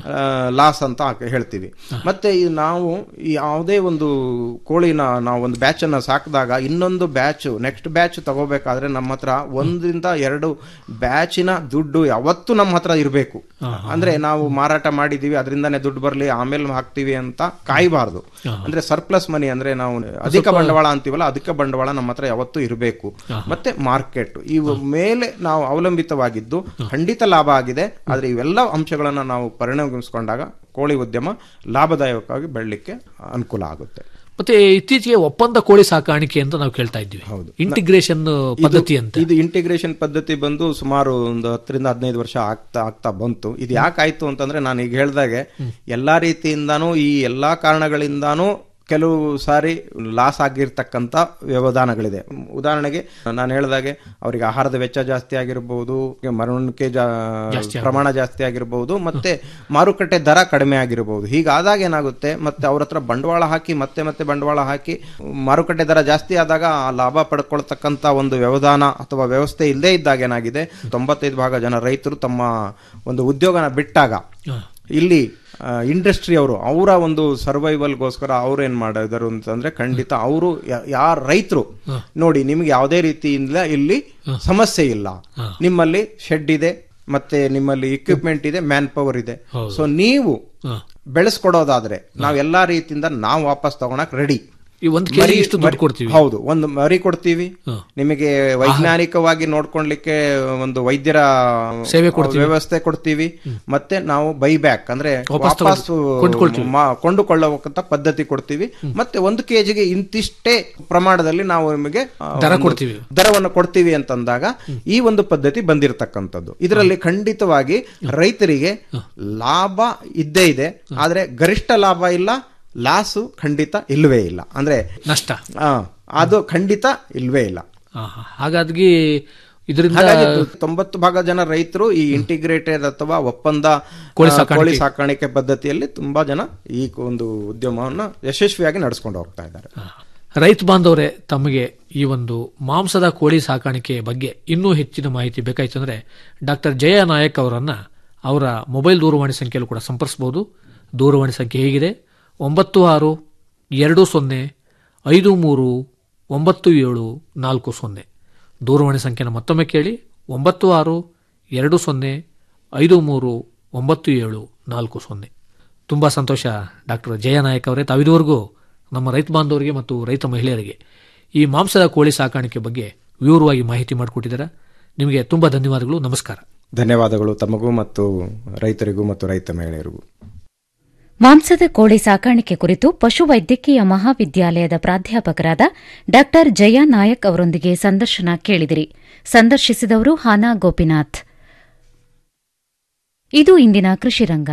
ಲಾಸ್ ಅಂತ ಹಾಕ್- ಹೇಳ್ತೀವಿ ಮತ್ತೆ ಈ ನಾವು ಈ ಯಾವುದೇ ಒಂದು ಕೋಳಿನ ನಾವು ಒಂದು ಬ್ಯಾಚ್ ಅನ್ನ ಸಾಕಿದಾಗ ಇನ್ನೊಂದು ಬ್ಯಾಚ್ ನೆಕ್ಸ್ಟ್ ಬ್ಯಾಚ್ ತಗೋಬೇಕಾದ್ರೆ ನಮ್ಮ ಹತ್ರ ಒಂದರಿಂದ ಎರಡು ಬ್ಯಾಚಿನ ದುಡ್ಡು ಯಾವತ್ತೂ ನಮ್ಮ ಹತ್ರ ಇರಬೇಕು ಅಂದ್ರೆ ನಾವು ಮಾರಾಟ ಮಾಡಿದೀವಿ ಅದರಿಂದಾನೇ ದುಡ್ಡು ಬರಲಿ ಆಮೇಲೆ ಹಾಕ್ತಿವಿ ಅಂತ ಕಾಯಬಾರ್ದು ಅಂದ್ರೆ ಸರ್ಪ್ಲಸ್ ಮನಿ ಅಂದ್ರೆ ನಾವು ಅಧಿಕ ಬಂಡವಾಳ ಅಂತೀವಲ್ಲ ಅಧಿಕ ಬಂಡವಾಳ ನಮ್ಮ ಹತ್ರ ಯಾವತ್ತೂ ಇರಬೇಕು ಮತ್ತೆ ಮಾರ್ಕೆಟ್ ಇವು ಮೇಲೆ ನಾವು ಅವಲಂಬಿತವಾಗಿದ್ದು ಖಂಡಿತ ಲಾಭ ಆಗಿದೆ ಆದ್ರೆ ಇವೆಲ್ಲ ಅಂಶಗಳನ್ನ ನಾವು ಪರಿಣಮಿಸಿಕೊಂಡಾಗ ಕೋಳಿ ಉದ್ಯಮ ಲಾಭದಾಯಕವಾಗಿ ಬೆಳಲಿಕ್ಕೆ ಅನುಕೂಲ ಆಗುತ್ತೆ ಮತ್ತೆ ಇತ್ತೀಚೆಗೆ ಒಪ್ಪಂದ ಕೋಳಿ ಸಾಕಾಣಿಕೆ ಅಂತ ನಾವು ಕೇಳ್ತಾ ಇದ್ವಿ ಹೌದು. ಇಂಟಿಗ್ರೇಷನ್ ಪದ್ಧತಿ ಅಂತ ಇದು ಇಂಟಿಗ್ರೇಷನ್ ಪದ್ಧತಿ ಬಂದು ಸುಮಾರು ಒಂದು ಹತ್ತರಿಂದ ಹದಿನೈದು ವರ್ಷ ಆಗ್ತಾ ಆಗ್ತಾ ಬಂತು ಇದು ಯಾಕಾಯ್ತು ಅಂತಂದ್ರೆ ನಾನು ಈಗ ಹೇಳ್ದಾಗೆ ಎಲ್ಲಾ ರೀತಿಯಿಂದಾನು ಈ ಎಲ್ಲಾ ಕಾರಣಗಳಿಂದಾನು ಕೆಲವು ಸಾರಿ ಲಾಸ್ ಆಗಿರ್ತಕ್ಕಂಥ ವ್ಯವಧಾನಗಳಿದೆ ಉದಾಹರಣೆಗೆ ನಾನು ಹೇಳ್ದಾಗೆ ಅವರಿಗೆ ಆಹಾರದ ವೆಚ್ಚ ಜಾಸ್ತಿ ಆಗಿರಬಹುದು ಮರಣಕ್ಕೆ ಜಾ- ಪ್ರಮಾಣ ಜಾಸ್ತಿ ಆಗಿರಬಹುದು ಮತ್ತೆ ಮಾರುಕಟ್ಟೆ ದರ ಕಡಿಮೆ ಆಗಿರಬಹುದು ಹೀಗಾದಾಗ ಏನಾಗುತ್ತೆ ಮತ್ತೆ ಅವ್ರ ಹತ್ರ ಬಂಡವಾಳ ಹಾಕಿ ಮತ್ತೆ ಮತ್ತೆ ಬಂಡವಾಳ ಹಾಕಿ ಮಾರುಕಟ್ಟೆ ದರ ಜಾಸ್ತಿ ಆದಾಗ ಆ ಲಾಭ ಪಡ್ಕೊಳ್ತಕ್ಕಂಥ ಒಂದು ವ್ಯವಧಾನ ಅಥವಾ ವ್ಯವಸ್ಥೆ ಇಲ್ಲದೇ ಇದ್ದಾಗ ಏನಾಗಿದೆ ತೊಂಬತ್ತೈದು ಭಾಗ ಜನ ರೈತರು ತಮ್ಮ ಒಂದು ಉದ್ಯೋಗನ ಬಿಟ್ಟಾಗ ಇಲ್ಲಿ ಇಂಡಸ್ಟ್ರಿ ಅವರು ಅವರ ಒಂದು ಸರ್ವೈವಲ್ಗೋಸ್ಕರ ಅವ್ರು ಏನ್ ಮಾಡಿದರು ಅಂತಂದ್ರೆ ಖಂಡಿತ ಅವರು ಯಾರ ರೈತರು ನೋಡಿ ನಿಮ್ಗೆ ಯಾವುದೇ ರೀತಿಯಿಂದ ಇಲ್ಲಿ ಸಮಸ್ಯೆ ಇಲ್ಲ ನಿಮ್ಮಲ್ಲಿ ಶೆಡ್ ಇದೆ ಮತ್ತೆ ನಿಮ್ಮಲ್ಲಿ ಇಕ್ವಿಪ್ಮೆಂಟ್ ಇದೆ ಮ್ಯಾನ್ ಪವರ್ ಇದೆ ಸೊ ನೀವು ಬೆಳೆಸ್ಕೊಡೋದಾದ್ರೆ ನಾವ್ ಎಲ್ಲಾ ರೀತಿಯಿಂದ ನಾವು ವಾಪಸ್ ತಗೊಳಕ್ ರೆಡಿ ಈ ಒಂದ್ ಕೆಜಿ ಇಷ್ಟು ದುಡ್ಡು ಕೊಡ್ತೀವಿ ಹೌದು ಒಂದು ಮರಿ ಕೊಡ್ತೀವಿ ನಿಮಗೆ ವೈಜ್ಞಾನಿಕವಾಗಿ ನೋಡ್ಕೊಳ್ಲಿಕ್ಕೆ ಒಂದು ವೈದ್ಯರ ಸೇವೆ ಕೊಡ್ತೀವಿ. ವ್ಯವಸ್ಥೆ ಕೊಡ್ತೀವಿ ಮತ್ತೆ ನಾವು ಬೈಬ್ಯಾಕ್ ಅಂದ್ರೆ ವಾಪಸ್ ವಾಪಸ್ ಕೊಂಡ್ಕೊಳ್ತೀವಿ. ಮಾ- ಕೊಂಡುಕೊಳ್ಳುವಂತ ಪದ್ಧತಿ ಕೊಡ್ತೀವಿ ಮತ್ತೆ ಒಂದು ಕೆಜಿಗೆ ಇಂತಿಷ್ಟೇ ಪ್ರಮಾಣದಲ್ಲಿ ನಾವು ನಿಮಗೆ ಆ, ದರ ಒಂದು ಕೊಡ್ತೀವಿ. ದರವನ್ನು ಕೊಡ್ತೀವಿ ಅಂತಂದಾಗ ಈ ಒಂದು ಪದ್ಧತಿ ಬಂದಿರತಕ್ಕಂಥದ್ದು ಇದರಲ್ಲಿ ಖಂಡಿತವಾಗಿ ರೈತರಿಗೆ ಲಾಭ ಇದ್ದೇ ಇದೆ ಆದ್ರೆ ಗರಿಷ್ಠ ಲಾಭ ಇಲ್ಲ ಲಾಸು ಖಂಡಿತ ಇಲ್ವೇ ಇಲ್ಲ ಅಂದ್ರೆ ನಷ್ಟ ಆ, ಅದು ಖಂಡಿತ ಇಲ್ವೇ ಇಲ್ಲ ಆಹಾ. ಹಾಗಾಗಿ ಇದರಿಂದ ಹಾಗಾಗಿ ತೊಂಬತ್ತು ಭಾಗ ಜನ ರೈತರು ಈ ಇಂಟಿಗ್ರೇಟೆಡ್ ಅಥವಾ ಒಪ್ಪಂದ ಕೋಳಿ ಆ, ಸಾಕಾಣಿಕೆ. ಕೋಳಿ ಸಾಕಾಣಿಕೆ ಪದ್ಧತಿಯಲ್ಲಿ ತುಂಬಾ ಜನ ಈ ಒಂದು ಉದ್ಯಮವನ್ನ ಯಶಸ್ವಿಯಾಗಿ ನಡೆಸ್ಕೊಂಡು ಹೋಗ್ತಾ ಇದ್ದಾರೆ ರೈತ ಬಾಂಧವರೇ ತಮಗೆ ಈ ಒಂದು ಮಾಂಸದ ಕೋಳಿ ಸಾಕಾಣಿಕೆ ಬಗ್ಗೆ ಇನ್ನೂ ಹೆಚ್ಚಿನ ಮಾಹಿತಿ ಬೇಕಾಯ್ತು ಅಂದ್ರೆ ಡಾಕ್ಟರ್ ಜಯ ನಾಯಕ್ ಅವರನ್ನ ಅವರ ಮೊಬೈಲ್ ದೂರವಾಣಿ ಸಂಖ್ಯೆಯಲ್ಲೂ ಕೂಡ ಸಂಪರ್ಸಬಹುದು ದೂರವಾಣಿ ಸಂಖ್ಯೆ ಹೇಗಿದೆ ಒಂಬತ್ತು ಆರು ಎರಡು ಸೊನ್ನೆ ಐದು ಮೂರು ಒಂಬತ್ತು ಏಳು ನಾಲ್ಕು ಸೊನ್ನೆ ದೂರವಾಣಿ ಸಂಖ್ಯೆನ ಮತ್ತೊಮ್ಮೆ ಕೇಳಿ ಒಂಬತ್ತು ಆರು ಎರಡು ಸೊನ್ನೆ ಐದು ಮೂರು ಒಂಬತ್ತು ಏಳು ನಾಲ್ಕು ಸೊನ್ನೆ ತುಂಬ ಸಂತೋಷ ಡಾಕ್ಟರ್ ಜಯನಾಯಕ್ ಅವರೇ ತಾವಿದುವರೆಗೂ ನಮ್ಮ ರೈತ ಬಾಂಧವರಿಗೆ ಮತ್ತು ರೈತ ಮಹಿಳೆಯರಿಗೆ ಈ ಮಾಂಸದ ಕೋಳಿ ಸಾಕಾಣಿಕೆ ಬಗ್ಗೆ ವಿವರವಾಗಿ ಮಾಹಿತಿ ಮಾಡಿಕೊಟ್ಟಿದ್ದೀರಾ ನಿಮಗೆ ತುಂಬ ಧನ್ಯವಾದಗಳು ನಮಸ್ಕಾರ ಧನ್ಯವಾದಗಳು ತಮಗೂ ಮತ್ತು ರೈತರಿಗೂ ಮತ್ತು ರೈತ ಮಹಿಳೆಯರಿಗೂ ಮಾಂಸದ ಕೋಳಿ ಸಾಕಾಣಿಕೆ ಕುರಿತು ಪಶುವೈದ್ಯಕೀಯ ಮಹಾವಿದ್ಯಾಲಯದ ಪ್ರಾಧ್ಯಾಪಕರಾದ ಡಾ ಜಯಾ ನಾಯಕ್ ಅವರೊಂದಿಗೆ ಸಂದರ್ಶನ ಕೇಳಿದಿರಿ ಸಂದರ್ಶಿಸಿದವರು ಹಾನಾ ಗೋಪಿನಾಥ್ ಇದು ಇಂದಿನ ಕೃಷಿ ರಂಗ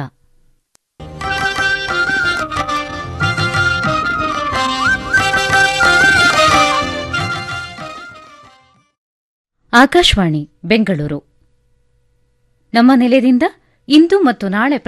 ಆಕಾಶವಾಣಿ ಬೆಂಗಳೂರು ನಮ್ಮ ನೆಲೆಯಿಂದ ಇಂದು ಮತ್ತು ನಾಳೆ